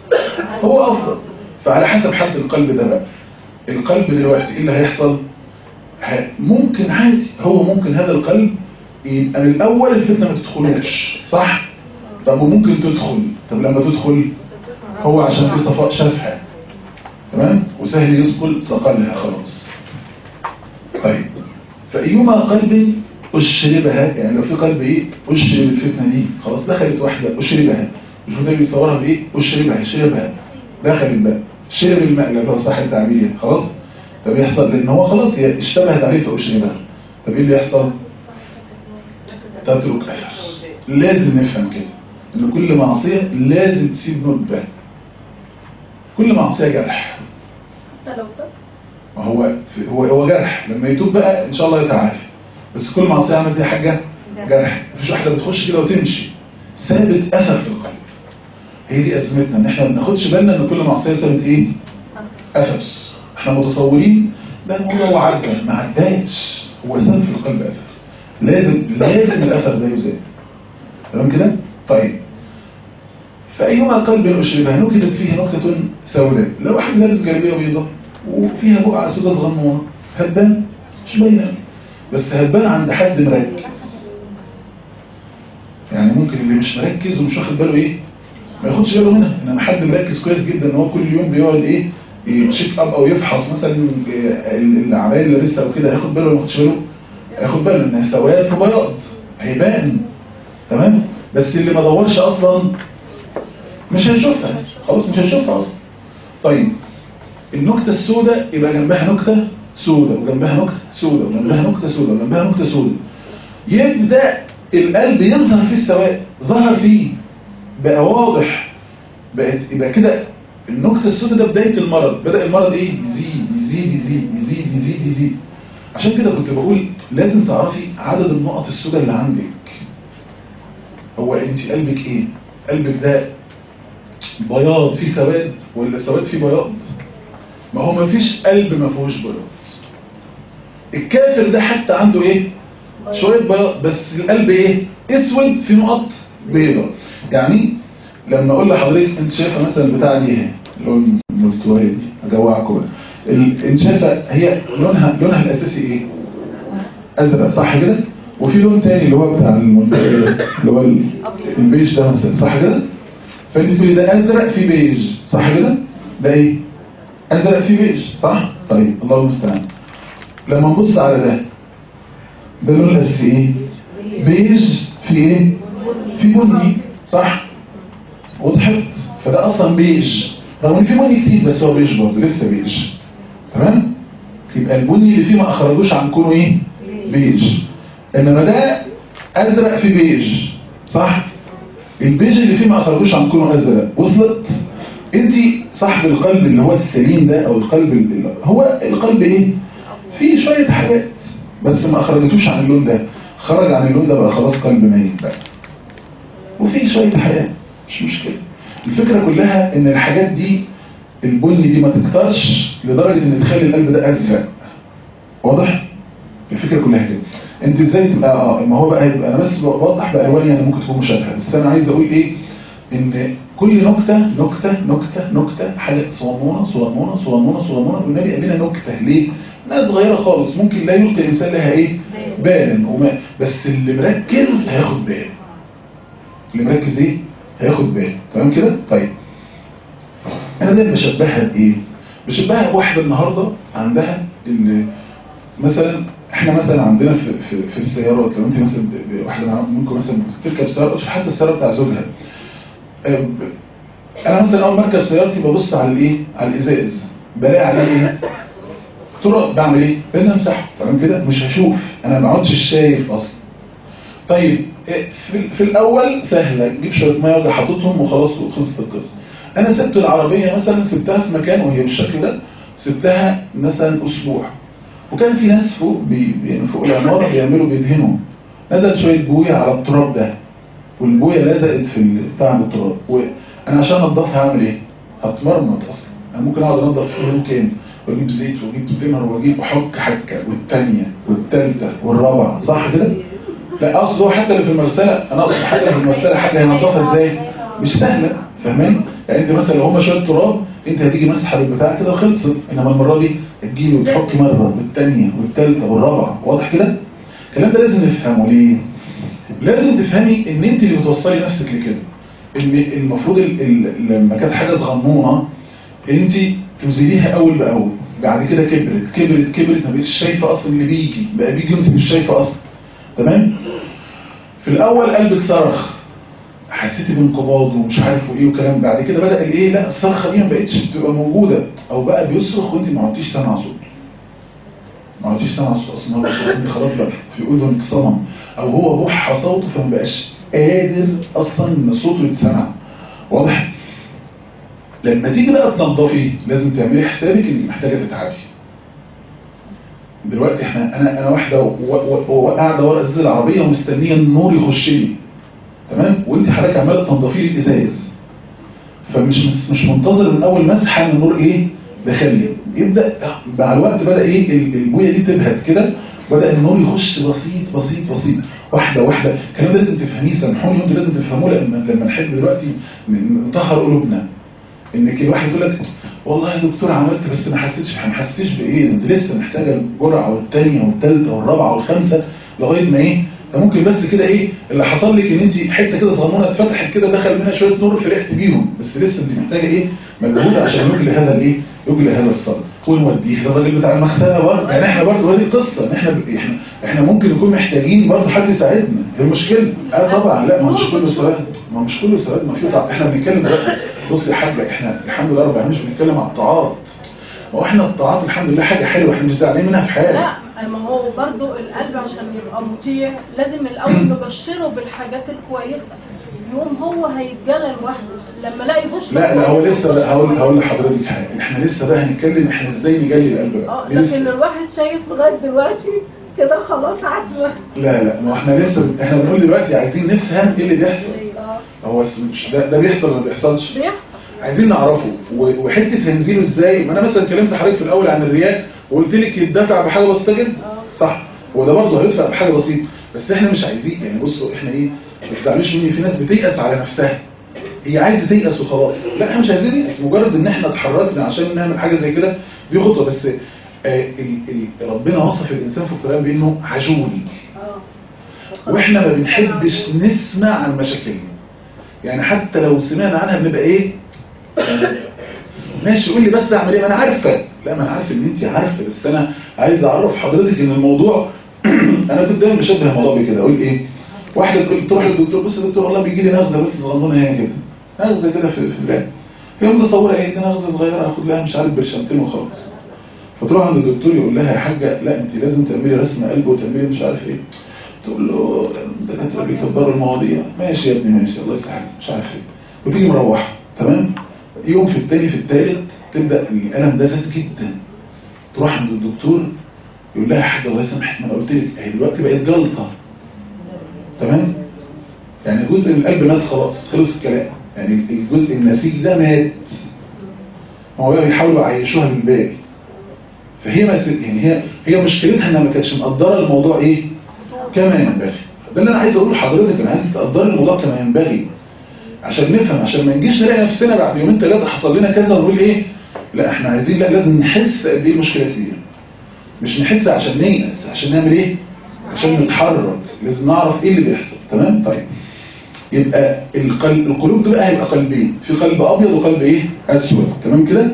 هو افضل فعلى حسب حالة القلب ده بقى القلب دلوقتي ايه اللي هيحصل ه- ممكن عادي هو ممكن هذا القلب يبقى من الاول الفتنه ما تدخلوش صح طب وممكن تدخل طب لما تدخل هو عشان في صفاء شافها تمام وسهل يثقل ثقلها خلاص طيب فأيما قلب أشربها يعني لو في قلب إيه أشرب الفتنة دي خلاص دخلت واحدة أشربها مش ده بيصورها بإيه أشربها شربها دخلت بقى شرب الماء اللي هو صح التعبير خلاص طب يحصل لأن هو خلاص هي اشتبهت عليه فأشربها طب إيه اللي يحصل تترك أثر لازم نفهم كده إن كل معصية لازم تسيب ندبة كل معصية جرح حتى لو تب ما هو هو هو جرح لما يتوب بقى ان شاء الله يتعافى بس كل معصيه عملت فيها حاجه جرح مفيش واحده بتخش كده وتمشي سابت اثر في القلب هي دي ازمتنا ان احنا ما بناخدش بالنا ان كل معصيه سابت ايه اثر احنا متصورين ده الموضوع وعدى ما عداش هو ساب في القلب اثر لازم لازم الاثر ده يزال تمام كده طيب فأيما قلب أشربها نكتت فيه نكتة سوداء لو واحد لابس جلابية بيضاء وفيها بقعة سوداء صغنونة هتبان مش باينة بس هتبان عند حد مركز يعني ممكن اللي مش مركز ومش واخد باله ايه ما ياخدش باله منها انما حد مركز كويس جدا ان هو كل يوم بيقعد ايه يتشيك اب او يفحص مثلا آه، العباية اللي لسه وكده هياخد باله ولا ما ياخدش باله هياخد باله انها سواد في بياض هيبان تمام بس اللي ما دورش اصلا مش هيشوفها خلاص مش هيشوفها اصلا طيب النكتة السوداء يبقى جنبها نكتة سوداء وجنبها نكتة سوداء وجنبها نكتة سوداء وجنبها نكتة سوداء يبدأ القلب يظهر فيه السواد ظهر فيه بقى واضح بقت يبقى كده النكتة السوداء ده بداية المرض بدأ المرض ايه يزيد يزيد يزيد يزيد يزيد يزيد عشان كده كنت بقول لازم تعرفي عدد النقط السوداء اللي عندك هو انت قلبك ايه قلبك ده بياض فيه سواد ولا سواد فيه بياض ما هو ما فيش قلب ما فيهوش بياض الكافر ده حتى عنده ايه شوية بياض بس القلب ايه اسود في نقط بيضاء يعني لما اقول لحضرتك انت شايفه مثلا البتاعه دي اهي اللي هو الملتويه دي اجوعكم بقى ال- انت شايفه هي لونها لونها الاساسي ايه ازرق صح كده وفي لون تاني اللي هو بتاع الملتويه ده، اللي هو ال- البيج ده مثلا صح كده فانت تقولي ده ازرق في بيج صح كده ده ايه ازرق في بيج صح طيب الله المستعان لما نبص على ده ده اللون الاساسي ايه بيج في ايه في بني صح وضحت فده اصلا بيج رغم ان في بني كتير بس هو بيج برضه لسه بيج تمام يبقى البني اللي فيه ما اخرجوش عن كونه ايه بيج انما ده ازرق في بيج صح البيج اللي فيه ما اخرجوش عن كونه ازرق وصلت انت صاحب القلب اللي هو السليم ده او القلب اللي هو القلب ايه فيه شوية حاجات بس ما اخرجتوش عن اللون ده خرج عن اللون ده بقى خلاص قلب ميت بقى وفي شوية حياة مش مشكلة الفكرة كلها ان الحاجات دي البني دي ما تكترش لدرجة ان تخلي القلب ده ازرق واضح؟ الفكرة كلها كده انت ازاي تبقى اه ما هو بقى يبقى انا بس بوضح بألوان يعني ممكن تكون مشابهة بس انا عايز اقول ايه ان كل نكتة نكتة نكتة نكتة حاجة صغنونة صغنونة صغنونة صغنونة والنبي قال لنا نكتة ليه؟ ناس صغيرة خالص ممكن لا يلقي الإنسان لها إيه؟ بالا وما بس اللي مركز هياخد باله اللي مركز إيه؟ هياخد باله تمام كده؟ طيب أنا دايما بشبهها بإيه؟ بشبهها بواحدة النهاردة عندها اللي مثلا احنا مثلا عندنا في, في, في السيارات لو انت مثلا ب- ب- واحدة مع- ممكن مثلا تركب سيارة شوف حتى السيارة بتاع زوجها اه، ب- انا مثلا اول ما اركب سيارتي ببص على الايه على الازاز بلاقي عليه ايه ترى بعمل ايه لازم امسحه تمام كده مش هشوف انا ما اقعدش شايف اصلا طيب اه، في, في الاول سهله تجيب شويه ميه وأجي حاططهم وخلاص وخلصت القصه انا سبت العربيه مثلا سبتها في مكان وهي بالشكل ده سبتها مثلا اسبوع وكان في ناس فوق بي بي- فوق العماره بيعملوا بيدهنوا نزل شويه بويه على التراب ده والبويه لزقت في ال- بتاع التراب وانا عشان انضفها هعمل ايه هتمرمط اصلا انا ممكن اقعد انضف فيه يوم كامل واجيب زيت واجيب تمر واجيب احك حكه والثانيه والثالثه والرابعه صح كده لا اقصد هو حتى اللي في المغسله انا اقصد حاجه في المغسله حاجه هينضفها ازاي مش سهله فاهمين يعني انت مثلا لو هم شويه تراب انت هتيجي مسحه بالبتاع كده وخلصت انما المره دي هتجيبي وتحكي مره والثانيه والثالثه والرابعه واضح كده الكلام ده لازم نفهمه ليه لازم تفهمي ان انت اللي بتوصلي نفسك لكده ان المفروض ال- ال- لما كانت حاجه صغنونه انت تزيليها اول باول بعد كده كبرت كبرت كبرت ما بقتش شايفه اصلا اللي بيجي بقى بيجي وانت مش شايفه اصلا تمام في الاول قلبك صرخ حسيتي بانقباض ومش عارف وايه وكلام بعد كده بدا الايه لا الصرخه دي ما بقتش بتبقى موجوده او بقى بيصرخ وانت ما عدتيش سامعه صوت ما عدتيش سامعه صوت اصلا هو صوت انت خلاص بقى في اذنك صمم او هو بوح صوته فما بقاش قادر اصلا ان صوته يتسمع واضح لما تيجي بقى تنضفي لازم تعملي حسابك انك محتاجه تتعبي دلوقتي احنا انا انا واحده و- و- وقاعده ورا ازاز العربيه ومستنيه النور يخش لي تمام وانت حضرتك عماله تنضفي لي الازاز فمش مش, مش منتظر من اول مسحه ان النور ايه دخل لي يبدا مع الوقت بدا ايه ال- البويه دي تبهت كده بدا النور يخش بسيط بسيط بسيط واحده واحده الكلام ده لازم تفهميه سامحوني انتوا لازم تفهموه لما لما نحب دلوقتي ن- نطهر قلوبنا انك الواحد يقول لك والله يا دكتور عملت بس ما حسيتش ما حسيتش بايه انت لسه محتاجه الجرعه والثانيه والثالثه والرابعه والخامسه لغايه ما ايه ده ممكن بس كده ايه اللي حصل لك ان انت حته كده صغنونه اتفتحت كده دخل منها شويه نور فرحت بيهم بس لسه انت محتاجه ايه مجهود عشان يجلي هذا الايه يجلي هذا الصدر ونوديه للراجل بتاع المغسله برضه يعني احنا برضه هذه قصه ان احنا احنا احنا ممكن نكون محتاجين برضه حد يساعدنا دي المشكله اه طبعا لا ما مش كله سؤال ما مش كله سؤال ما في طبعا احنا بنتكلم دلوقتي بص يا حاجه احنا الحمد لله رب العالمين مش بنتكلم على الطاعات ما هو احنا الطاعات الحمد لله حاجه حلوه احنا مش زعلانين منها في حاجه لا ما هو برضو القلب عشان يبقى مطيع لازم الاول نبشره بالحاجات الكويسه يوم هو هيتجلى لوحده لما الاقي بشرى لا لا هو كويسة. لسه لا هقول هقول لحضرتك حاجه احنا لسه بقى هنتكلم احنا ازاي نجلي القلب اه بقى لكن لسه الواحد شايف لغايه دلوقتي كده خلاص عدى لا لا ما احنا لسه احنا بنقول دلوقتي عايزين نفهم ايه اللي بيحصل اه هو بس مش ده, ده بيحصل ولا ما بيحصلش بيحصل عايزين نعرفه و- وحته تنزيله ازاي ما انا مثلا كلمت حضرتك في الاول عن الرياء وقلت لك يدفع بحاجه بسيطه جدا اه صح هو ده برضه هيدفع بحاجه بسيطه بس احنا مش عايزين يعني بصوا احنا ايه ما تزعلوش مني في ناس بتيأس على نفسها هي عايزه تيأس وخلاص لا احنا مش عايزين نيأس مجرد ان احنا اتحركنا عشان نعمل حاجه زي كده دي خطوه بس آه ال ال ربنا وصف الانسان في القران بانه عجول اه واحنا ما بنحبش نسمع عن مشاكلنا يعني حتى لو سمعنا عنها بنبقى ايه آه، ماشي قول لي بس اعمل ايه ما انا عارفه لا ما انا عارف ان انت عارفه بس انا عايز اعرف حضرتك ان الموضوع انا كنت دايما بشبه الموضوع بكده اقول ايه واحده تقول تروح للدكتور بص يا دكتور والله بيجي لي نغزه بس صغنونه هي كده نغزه كده في في الرئه يوم متصوره ايه دي نغزه صغيره اخد لها مش عارف برشامتين وخلاص فتروح عند الدكتور يقول لها يا حاجه لا انت لازم تعملي رسم قلب وتعملي مش عارف ايه تقول له الدكاتره بيكبروا المواضيع ماشي يا ابني ماشي الله يسعدك مش عارف ايه وتيجي مروحه تمام يوم في التاني في التالت تبدا الالم ده زاد جدا تروح عند الدكتور يقول لها يا حاجه الله يسامحك ما انا قلت لك هي دلوقتي بقت جلطه تمام يعني جزء من القلب مات خلاص خلص الكلام يعني الجزء النسيج ده مات هو بقى بيحاولوا يعيشوها بالباقي فهي ما يعني هي هي مشكلتها انها ما كانتش مقدره الموضوع ايه كما ينبغي ده اللي انا عايز اقوله لحضرتك انا عايز تقدري الموضوع كما ينبغي عشان نفهم عشان ما نجيش نلاقي نفسنا بعد يومين ثلاثه حصل لنا كذا ونقول ايه لا احنا عايزين لا لازم نحس قد ايه المشكله كبيره مش نحس عشان نيأس عشان نعمل ايه عشان نتحرك لازم نعرف ايه اللي بيحصل تمام طيب يبقى القلب القلوب دي بقى هيبقى قلبين في قلب ابيض وقلب ايه اسود تمام كده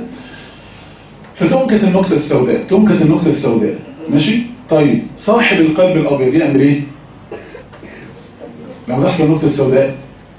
فتنكت النقطه السوداء تنكت النقطه السوداء ماشي طيب صاحب القلب الابيض يعمل ايه لما تحصل النقطه السوداء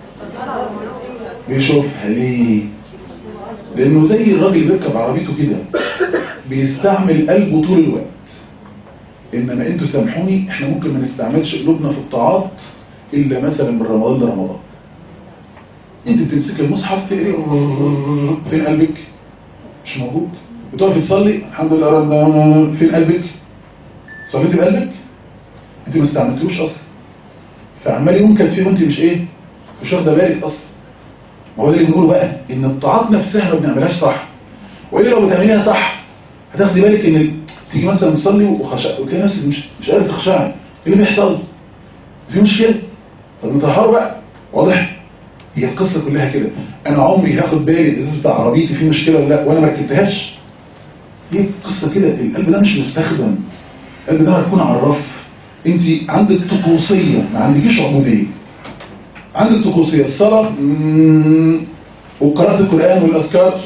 بيشوفها ليه لانه زي الراجل بيركب عربيته كده بيستعمل قلبه طول الوقت انما انتوا سامحوني احنا ممكن ما نستعملش قلوبنا في الطاعات الا مثلا من رمضان لرمضان انت بتمسك المصحف تقري فين قلبك مش موجود بتقف تصلي الحمد لله رب العالمين فين قلبك صليتي بقلبك انت ما استعملتوش اصلا فعمال يمكن فيه وانت مش ايه مش واخده بالك اصلا ما هو ده اللي بنقوله بقى ان الطاعات نفسها ما بنعملهاش صح والا لو بتعمليها صح هتاخدي بالك ان ال- تيجي مثلا تصلي وخشع وتلاقي نفسك مش مش قادره تخشعي ايه اللي بيحصل في مشكله طب نطهره بقى واضح هي القصه كلها كده انا عمري هاخد بالي الازاز بتاع عربيتي فيه مشكله ولا لا وانا ما ركبتهاش هي القصه كده القلب ده مش مستخدم القلب ده هيكون على الرف انت عندك طقوسيه ما عندكيش عبوديه عندك طقوسيه الصلاه مم، وقراءه القران والاذكار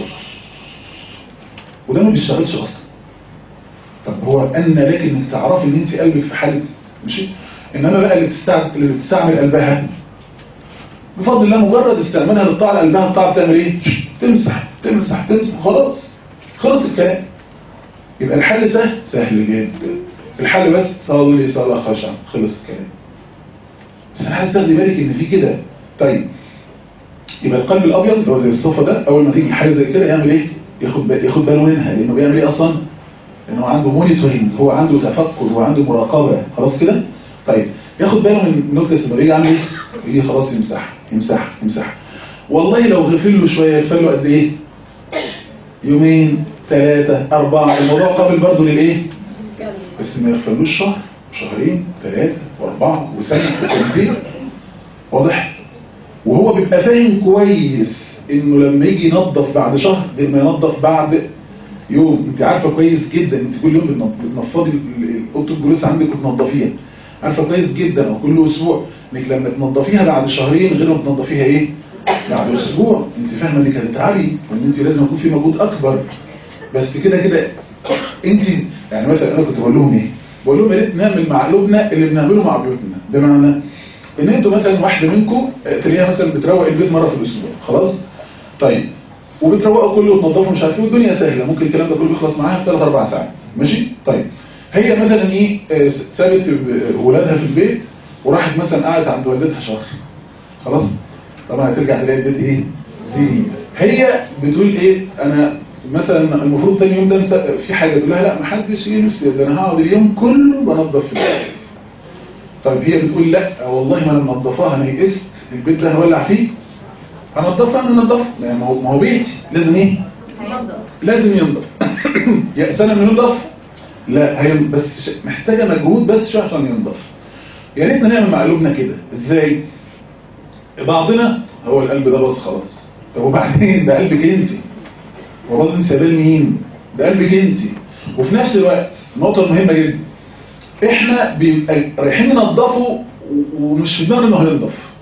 وده ما بيشتغلش اصلا طب هو ان لك انك تعرفي ان انت قلبك في حاله ماشي انما بقى اللي بتستعمل اللي بتستعمل قلبها بفضل الله مجرد استعمالها للطاعه لقلبها الطاعه بتعمل ايه تمسح تمسح تمسح خلاص خلص الكلام يبقى الحل سهل سهل جدا الحل بس صلي صلاه خشعه خلص الكلام بس انا عايز تاخدي بالك ان في كده طيب يبقى القلب الابيض اللي هو زي الصفه ده اول ما تيجي حاجه زي كده يعمل ايه ياخد بالي ياخد باله منها لانه بيعمل ايه اصلا لانه عنده مونيتورنج هو عنده تفكر هو عنده مراقبه خلاص كده طيب ياخد باله من النكته السببيه يعمل ايه يجي خلاص يمسح يمسح يمسح والله لو غفل له شويه يغفل له قد ايه يومين ثلاثة أربعة الموضوع قابل برضه للإيه؟ بس ما يغفلوش شهر شهرين ثلاثة وأربعة وسنة وسنتين واضح؟ وهو بيبقى فاهم كويس إنه لما يجي ينظف بعد شهر غير ما ينظف بعد يوم أنت عارفة كويس جدا أنت كل يوم بتنظ- بتنفضي ال- ال- أوضة الجلوس عندك وتنظفيها عارفة كويس جدا أو كل أسبوع إنك لما تنظفيها بعد شهرين غير ما تنظفيها إيه؟ بعد أسبوع أنت فاهمة إنك هتتعبي وإن أنت لازم يكون في مجهود أكبر بس كده كده انت يعني مثلا انا كنت بقول لهم ايه بقول لهم يا ريت نعمل مع قلوبنا اللي بنعمله مع بيوتنا بمعنى ان انتوا مثلا واحده منكم آه، تلاقيها مثلا بتروق البيت مره في الاسبوع خلاص طيب وبتروقوا كله وتنظفوا مش عارف ايه والدنيا سهله ممكن الكلام ده كله يخلص معاها في 3 4 ساعات ماشي طيب هي مثلا ايه آه، سابت آه، ولادها في البيت وراحت مثلا قعدت عند والدتها شهر خلاص طبعا هترجع تلاقي البيت ايه زيني هي بتقول ايه انا مثلا المفروض تاني يوم ده مس- في حاجه تقول لها لا محدش يلمس ده انا هقعد اليوم كله بنظف في البيت طيب هي بتقول لا والله ما انا منظفاها انا يئست البيت ده هولع فيه هنضفها انا ننضفه ما هو ما هو بيتي لازم ايه لازم ينضف يأسنا انه ينضف لا هي بس ش- محتاجه مجهود بس شويه عشان ينضف يا ريتنا نعمل مع قلوبنا كده ازاي بعضنا هو القلب ده باظ خلاص طب وبعدين ده قلبك انت هو باظ انت سايباه لمين ده قلبك انت وفي نفس الوقت النقطه المهمه جدا احنا بيبقى رايحين ننضفه و- ومش في دماغنا انه هينضف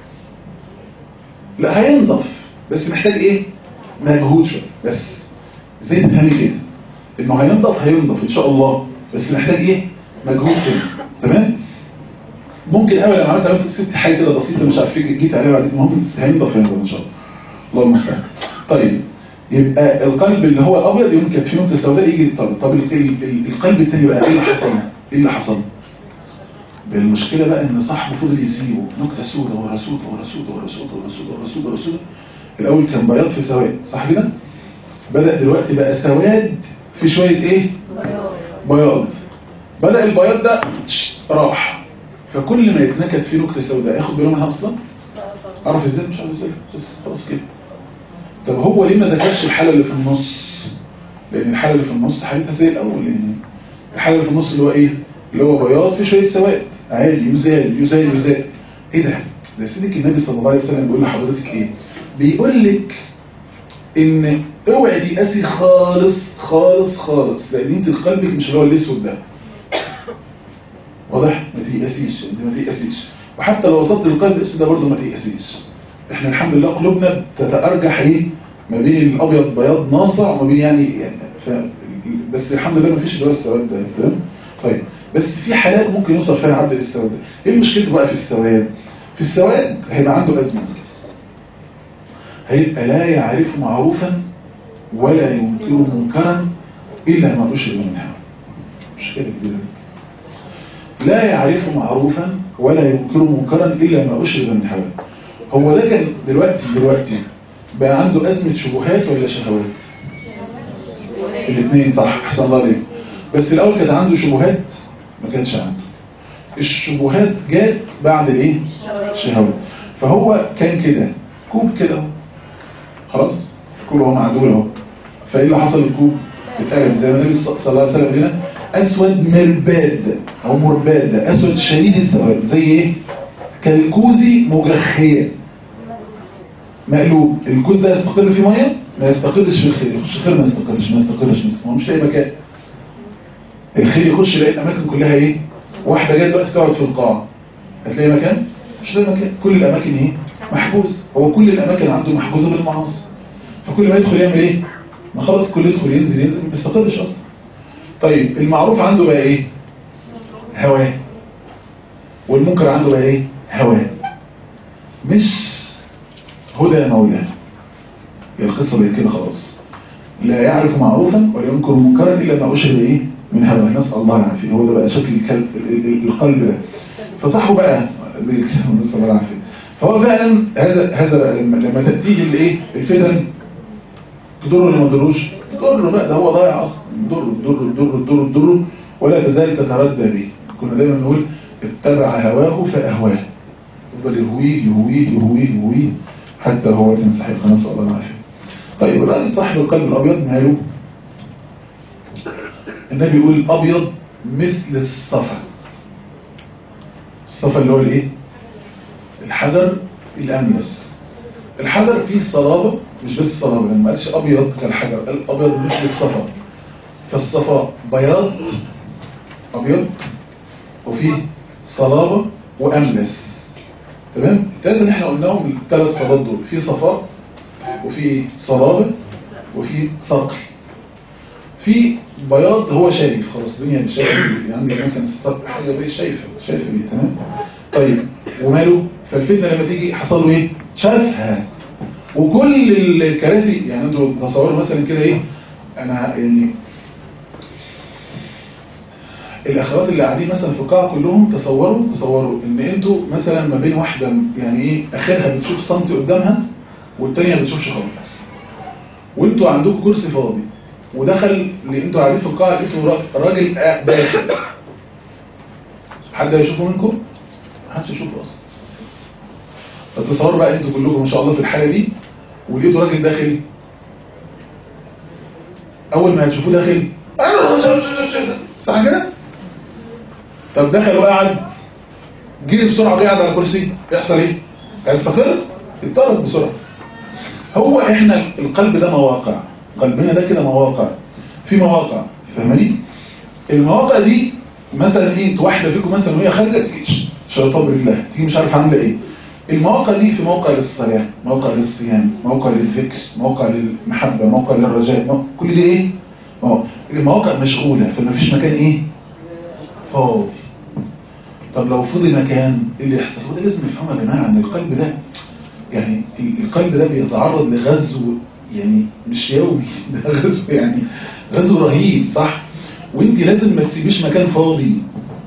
لا هينضف بس محتاج ايه مجهود شويه بس ازاي تفهمي كده انه هينضف هينضف ان شاء الله بس محتاج ايه مجهود كده تمام ممكن اول لما عملت عملت سبت حاجه كده بسيطه مش عارف ايه جيت عليها بعد كده ممكن هينضف هينضف ان شاء الله الله المستعان طيب يبقى القلب اللي هو الابيض يمكن في نقطه سوداء يجي طب طب ال- ال- ال- القلب التاني بقى ايه اللي حصل ايه اللي حصل بالمشكله بقى ان صاحبه فضل يسيبه نكته سوداء ورا سوداء ورا سوداء ورا سوداء ورا سوداء ورا سوداء ورا سوداء الاول كان بياض في سواد صح كده بدا دلوقتي بقى سواد في شويه ايه بياض بدأ البياض ده تش- راح فكل ما يتنكد فيه نكتة سوداء ياخد باله منها اصلا عرف ازاي مش عارف ازاي بس خلاص كده طب هو ليه ما ذكرش الحالة اللي في النص لان الحالة اللي في النص حالتها زي الاول لان الحالة اللي في النص اللي هو ايه اللي هو بياض في شوية سواد عادي يزال يزال يزال ايه ده ده سيدك النبي صلى الله عليه وسلم بيقول لحضرتك ايه بيقول لك ان اوعي تيأسي خالص خالص خالص لان انت قلبك مش اللي هو الاسود ده واضح ما تيأسيش انت ما تيأسيش وحتى لو وصلت للقلب الاسود ده برضه ما تيأسيش احنا الحمد لله قلوبنا بتتأرجح ايه ما بين الابيض بياض ناصع وما بين يعني, يعني ف... بس الحمد لله ما فيش اللي هو السواد ده تمام طيب بس في حالات ممكن يوصل فيها عدد السواد ده ايه مشكلته بقى في السواد في السواد هيبقى عنده ازمه هيبقى لا يعرف معروفا ولا ينكر منكرا الا ما بشر من هوى مشكله كبيره لا يعرف معروفا ولا ينكر منكرا الا ما اشرب من هوى هو ده كان دلوقتي دلوقتي بقى عنده ازمه شبهات ولا شهوات الاثنين صح احسن الله عليك بس الاول كانت عنده شبهات ما كانش عنده الشبهات جت بعد الايه الشهوات فهو كان كده كوب كده اهو. خلاص كوب هو معدول اهو فايه اللي حصل الكوب اتقلب زي ما النبي صلى الله عليه وسلم هنا اسود مرباد او مرباد اسود شديد السواد زي ايه كالكوزي مجخيه مقلوب الجوز ده يستقر فيه ميه ما يستقرش في الخير يخش الخير ما يستقرش ما يستقرش ما هو مش لاقي مكان الخير يخش يلاقي الاماكن كلها ايه واحده جايه دلوقتي تقعد في القاعه هتلاقي مكان مش لاقي مكان كل الاماكن ايه محجوز هو كل الاماكن عنده محجوزه بالمعاصي فكل ما يدخل يعمل ايه ما خلاص كل يدخل ينزل ينزل ما بيستقرش اصلا طيب المعروف عنده بقى ايه هواه والمنكر عنده بقى ايه هواه مش هدى مولاه هي القصه بقت كده خلاص لا يعرف معروفا ولا ينكر منكرا الا ما اشرب ايه من هواه نسال الله العافيه هو ده بقى شكل الكلب ال- ال- القلب ده فصحه بقى زي الكلام نسال الله العافيه فهو فعلا هذا هذا بقى لما, لما تاتيه الايه الفتن تضره ولا ما تضروش تضره بقى ده هو ضايع اصلا تضره تضره تضره تضره تضره ولا تزال تتردى به كنا دايما نقول اتبع هواه فاهواه يفضل يهويه يهويه يهويه يهويه حتى هو تنسحق نسال الله العافيه طيب الراجل صاحب القلب الابيض ماله النبي يقول ابيض مثل الصفا الصفا اللي هو الايه الحجر الاملس الحجر فيه صلابه مش بس صلابه يعني ما قالش ابيض كالحجر قال ابيض مثل الصفا فالصفا بياض ابيض وفيه صلابه واملس تمام الثلاثه اللي احنا قلناهم الثلاث صفات دول في صفاء وفي صلابه وفي صقل في بياض هو شايف خلاص الدنيا مش شايفه يعني عندك مثلا ستات حاجه بيه شايفه شايفه بيه تمام طيب وماله فالفتنه لما تيجي حصل له ايه شافها وكل الكراسي يعني انتوا تصوروا مثلا كده ايه انا يعني الاخوات اللي قاعدين مثلا في القاعه كلهم تصوروا تصوروا ان انتوا مثلا ما بين واحده يعني ايه اخرها بتشوف سنتي قدامها والتانيه ما بتشوفش خالص وانتوا عندكم كرسي فاضي ودخل اللي انتوا قاعدين في القاعه لقيتوا را- راجل قاعد داخل حد هيشوفه منكم؟ محدش يشوفه اصلا فتصوروا بقى انتوا كلكم ما شاء الله في الحاله دي ولقيتوا راجل داخل اول ما هتشوفوه داخل صح كده؟ طب دخل وقعد جري بسرعه وقعد على الكرسي يحصل ايه؟ هيستقر؟ يتطرد بسرعه هو احنا القلب ده مواقع قلبنا ده كده مواقع في مواقع فاهماني المواقع دي مثلا ايه انت واحده فيكم مثلا وهي خارجه تيجي شيطان برجلها تيجي مش عارف عامله ايه المواقع دي في موقع للصلاه موقع للصيام موقع للذكر موقع للمحبه موقع للرجاء موقع. كل دي ايه مواقع. المواقع مشغوله فما فيش مكان ايه فاضي طب لو فضي مكان ايه اللي يحصل وده لازم نفهمه يا جماعه ان القلب ده يعني القلب ده بيتعرض لغزو يعني مش يومي ده غزو يعني غزو رهيب صح وانت لازم ما تسيبيش مكان فاضي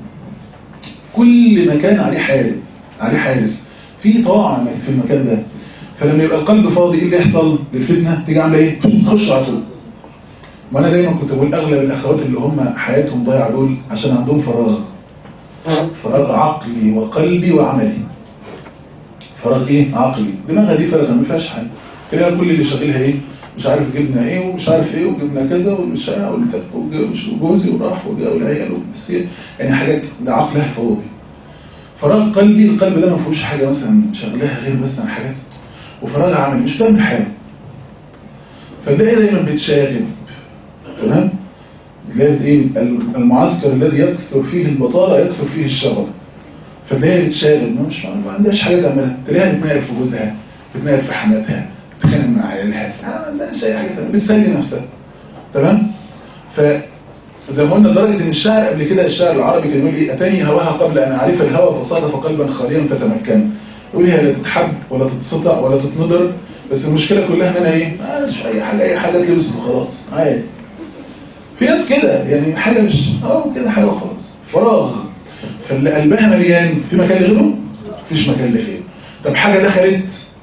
كل مكان عليه حارس عليه حارس في طاعة في المكان ده فلما يبقى القلب فاضي ايه اللي يحصل للفتنة تيجي عامله ايه تخش على طول ما انا دايما كنت بقول اغلب الاخوات اللي هم حياتهم ضايعه دول عشان عندهم فراغ فراغ عقلي وقلبي وعملي فراغ ايه عقلي دماغها دي فراغ ما فيهاش حاجه تلاقيها كل اللي شاغلها ايه مش عارف جبنا ايه ومش عارف ايه وجبنا كذا والمش وجوزي وراح وجا والعيال والنسيه يعني حاجات ده عقلها فاضي فراغ قلبي القلب ده ما فيهوش حاجه مثلا شغلها غير مثلا حاجات وفراغ عملي مش بتعمل حاجه فتلاقي دايما بتشاغب تمام تلاقي ايه المعسكر الذي يكثر فيه البطاله يكثر فيه الشغل فتلاقيها بتشاغب مش ما عندهاش حاجه تعملها تلاقيها بتنقل في جوزها بتنقل في حماتها بتتخانق مع عيالها ما عندهاش اي حاجه تعمل بتسلي نفسها تمام ف زي ما قلنا لدرجه ان الشاعر قبل كده الشاعر العربي كان يقول ايه اتاني هواها قبل ان اعرف الهوى فصادف قلبا خاليا فتمكن يقول هي لا تتحب ولا تتسطع ولا تتنضر بس المشكله كلها منها ايه مش اي حاجه اي حاجه تلبس وخلاص عادي في ناس كده يعني حاجه مش اه كده حاجه وخلاص فراغ فاللي قلبها مليان في مكان لغيره مفيش مكان لغيره طب حاجه دخلت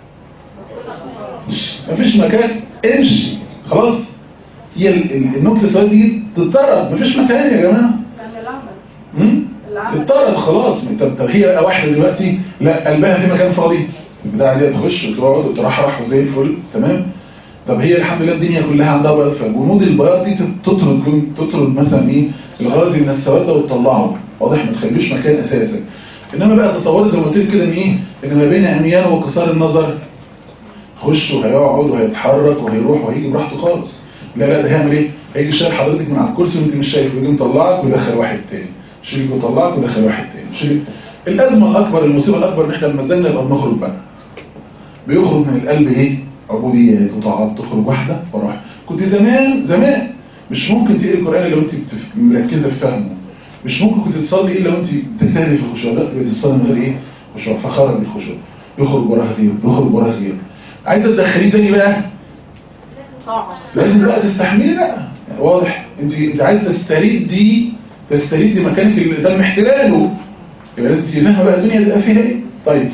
مفيش مكان امشي خلاص هي النقطه السوداء دي تتطرد مفيش مكان يا جماعه يعني العمل امم العمل. تتطرد خلاص طب, طب هي واحده دلوقتي لا قلبها في مكان فاضي البتاعه دي تخش وتقعد وترحرح وزي الفل تمام طب هي الحمد لله الدنيا كلها عندها بياض فجنود البياض دي تطرد تطرد مثلا ايه الغازي من السواد ده وتطلعه واضح ما تخليش مكان اساسا انما بقى تصوري زي ما قلت لك كده ان ايه ان ما بين عميان وقصار النظر خش وهيقعد وهيتحرك وهيروح وهيجي براحته خالص لا لا ده هيعمل ايه هيجي شايل حضرتك من على الكرسي وانت مش شايف ويجي مطلعك ويدخل واحد تاني شيلك ويطلعك ويدخل واحد تاني شيلك الازمه الاكبر المصيبه الاكبر ان احنا لما نزلنا يبقى بنخرج بقى بيخرج من القلب ايه عبوديات وطاعات تخرج واحده ورا واحده كنت زمان زمان مش ممكن تقري القران لو انت بتف- مركزه في فهمه مش ممكن كنت تصلي الا وانت بتجتهدي في الخشوع لا تبقى تصلي من غير ايه خشوع فخرج بالخشوع يخرج وراها غير يخرج وراها غير عايزه تدخليه تاني بقى طاعة لازم بقى تستحملي بقى يعني واضح انت انت عايز تستريدي تستريدي مكانك اللي تم احتلاله يبقى لازم تبقي فاهمه بقى الدنيا بقى فيها ايه طيب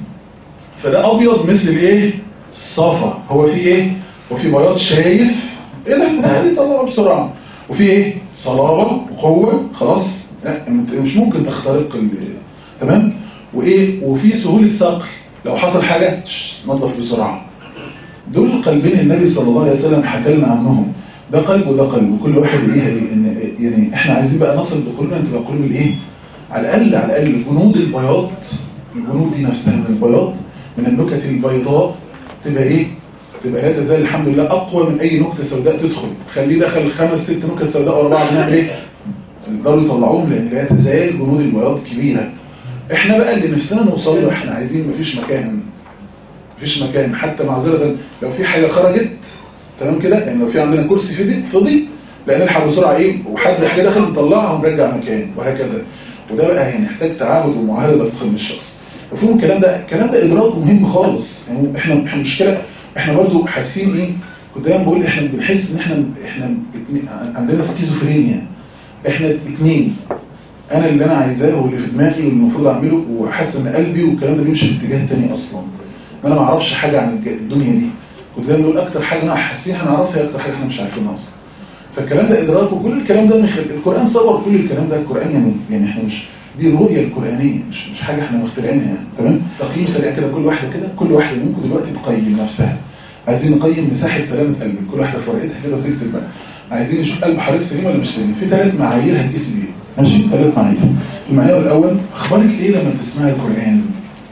فده ابيض مثل الايه الصفا هو في ايه وفي بياض شايف ايه ده ده دي طلعه بسرعه وفي ايه صلابه وقوه خلاص لا انت مش ممكن تخترق ال- تمام وايه وفي سهوله صقل لو حصل حاجه تش، نظف بسرعه دول قلبين النبي صلى الله عليه وسلم حكى لنا عنهم ده قلب وده قلب وكل واحد ايه ان يعني احنا عايزين بقى نصل بقلوبنا تبقى قلوب الايه على الاقل على الاقل جنود البياض الجنود دي نفسها من البياض من النكت البيضاء تبقى ايه تبقى لا تزال الحمد لله اقوى من اي نكته سوداء تدخل خليه دخل خمس ست نكت سوداء ورا بعض نعمل ايه يقدروا يطلعوهم لان لا تزال جنود البياض كبيره احنا بقى اللي نفسنا نوصل له احنا عايزين مفيش مكان مفيش مكان حتى معذرة لو في حاجة خرجت تمام كده يعني لو في عندنا كرسي فضي فضي لا نلحق بسرعة ايه وحد حاجة دخل نطلعها ونرجع مكان وهكذا وده بقى يعني يحتاج تعاهد ومعاهدة بفهم الشخص مفهوم الكلام ده الكلام ده ادراك مهم خالص يعني احنا احنا مشكلة احنا برضو حاسين ايه كنت دايما بقول احنا بنحس ان احنا احنا اتنين- عندنا سكيزوفرينيا احنا اتنين انا اللي انا عايزاه واللي في دماغي واللي المفروض اعمله وحاسس ان قلبي والكلام ده بيمشي في اتجاه تاني اصلا انا ما اعرفش حاجه عن الج- الدنيا دي كنت دايما بقول اكتر حاجه انا حاسين هنعرفها هي اكتر حاجه احنا مش عارفينها اصلا فالكلام ده ادراك وكل الكلام ده من خل... القران صور كل الكلام ده القران يعني يعني احنا مش دي الرؤيه القرانيه مش مش حاجه احنا مخترعينها يعني تمام تقييم سريع كده كل واحده كده كل واحده منكم دلوقتي تقيم نفسها عايزين نقيم مساحه سلامه قلبك كل واحده في ورقتها كده وتكتب بقى عايزين نشوف قلب حضرتك سليم ولا مش سليم في ثلاث معايير هتقيس بيها ماشي ثلاث معايير المعيار الاول اخبارك ايه لما تسمعي القران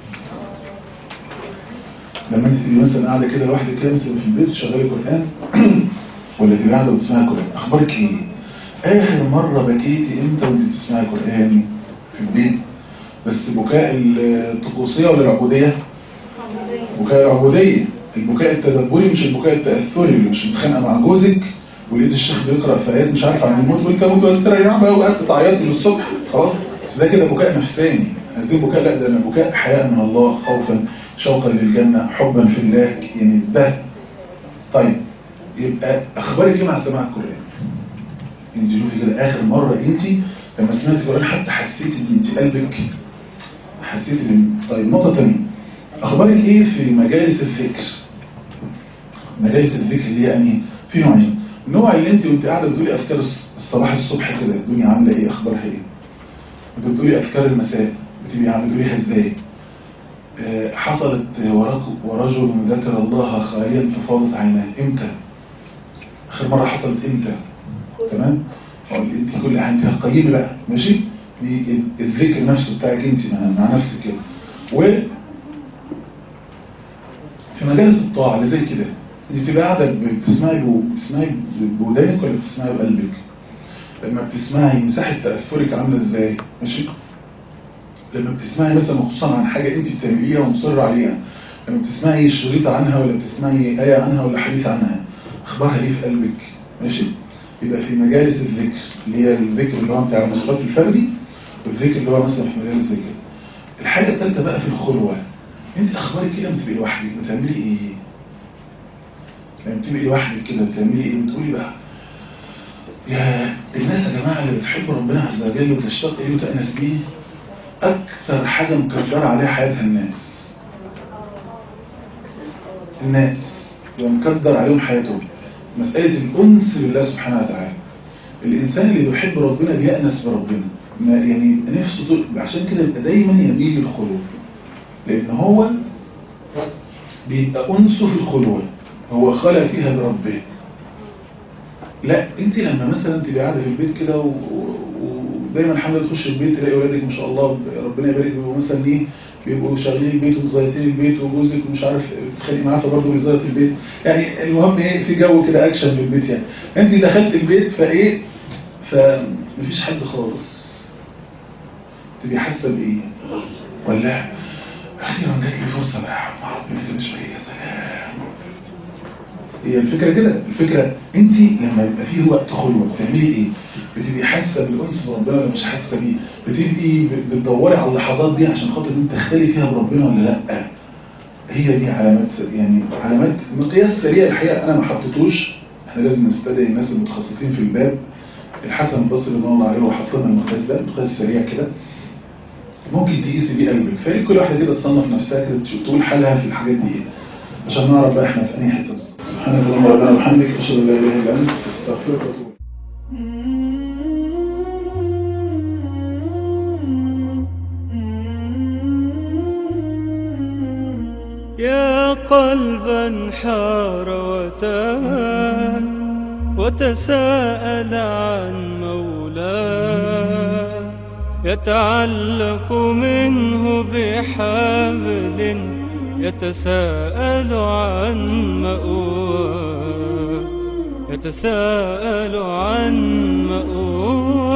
لما انت تبقي مثلا قاعده كده لوحدك كده مثلا في البيت تشغلي قران ولا تبقي قاعده بتسمعي قران اخبارك ايه اخر مره بكيتي امتى وانت بتسمعي قران في البيت بس بكاء الطقوسيه ولا العبوديه بكاء العبوديه البكاء التدبري مش البكاء التاثري اللي مش متخانقه مع جوزك ولقيت الشيخ بيقرا في ايات مش عارف عن الموت وانت موت واستريح بقى وقعدت تعيطي للصبح خلاص بس ده كده بكاء نفساني عايزين بكاء لا ده انا بكاء حياء من الله خوفا شوقا للجنه حبا في الله يعني ده طيب يبقى اخبارك ايه مع سماع القران انت شوفي كده اخر مره انت لما سمعتي القران حتى حسيتي ان انت قلبك حسيتي ان طيب نقطه ثانيه اخبارك ايه في مجالس الذكر مجالس الذكر اللي هي يعني في نوعين النوع اللي انت وانت قاعده بتقولي اذكار الصباح الصبح كده الدنيا عامله ايه اخبارها ايه انت بتقولي اذكار المساء بتبقي عم بتقوليها ازاي آه، حصلت وراك ورجل ذكر الله خاليا ففاضت عيناه امتى اخر مره حصلت امتى تمام أو انت كل انت هتقيمي بقى ماشي دي الذكر نفسه بتاعك انت مع, مع نفسك كده و في مجالس الطاعه اللي زي كده انت بتبقى قاعده بتسمعي بو- بتسمعي بودانك ولا بتسمعي بقلبك لما بتسمعي مساحه تاثرك عامله ازاي ماشي لما بتسمعي مثلا خصوصا عن حاجه انت بتعمليها ومصره عليها لما بتسمعي شريط عنها ولا بتسمعي ايه عنها ولا حديث عنها اخبارها ايه في قلبك ماشي يبقى في مجالس الذكر اللي هي الذكر اللي هو بتاع النشاط الفردي والذكر اللي هو مثلا في مجال الذكر الحاجه الثالثه بقى في الخلوه انت اخبارك كده لما تبقي لوحدك بتعملي ايه لما تبقي لوحدك كده بتعملي ايه بتقولي بقى يا الناس يا جماعه اللي بتحب ربنا عز وجل وتشتاق اليه وتأنس بيه اكثر حاجه مكدره عليها حياتها الناس الناس يبقى مكدر عليهم حياتهم مسألة الأنس بالله سبحانه وتعالى الإنسان اللي بيحب ربنا بيأنس بربنا ما يعني نفسه طول عشان كده يبقى دايما يميل للخلوة لأن هو بيبقى أنسه في الخلوة هو خلى فيها بربه لا انت لما مثلا تبقى قاعده في البيت كده و- و- ودايما حمد تخش البيت تلاقي ولادك ما شاء الله ربنا يبارك بيبقوا مثلا ايه بيبقوا شغالين البيت ومزيتين البيت وجوزك ومش عارف تتخانقي معاه فبرضه بيزيط البيت يعني المهم ايه في جو كده اكشن في البيت يعني انت دخلت البيت فايه فمفيش حد خالص تبقي حاسه بايه ولا اخيرا جات لي فرصه بقى مع ربنا كده شويه يا سلام هي الفكره كده الفكره انت لما يبقى فيه وقت خلوه بتعملي ايه بتبقي حاسه بالانس بربنا ولا مش حاسه بيه بتبقي بتدوري على اللحظات دي عشان خاطر انت تختلي فيها بربنا ولا لا هي دي علامات يعني علامات مقياس سريع الحقيقه انا ما حطيتوش احنا لازم نستدعي الناس المتخصصين في الباب الحسن البصري رضي الله عليه وحط لنا المقياس ده مقياس سريع كده ممكن تقيسي بيه قلبك فياريت كل واحده كده تصنف نفسها كده تقول حالها في الحاجات دي ايه عشان نعرف بقى احنا في انهي حته بالظبط سبحانك اللهم ربنا وبحمدك اشهد ان لا اله الا انت استغفرك واتوب يا قلبا حار وتاه وتساءل عن مولاه يتعلق منه بحبل يتساءل عن مأواه يتساءل عن مأواه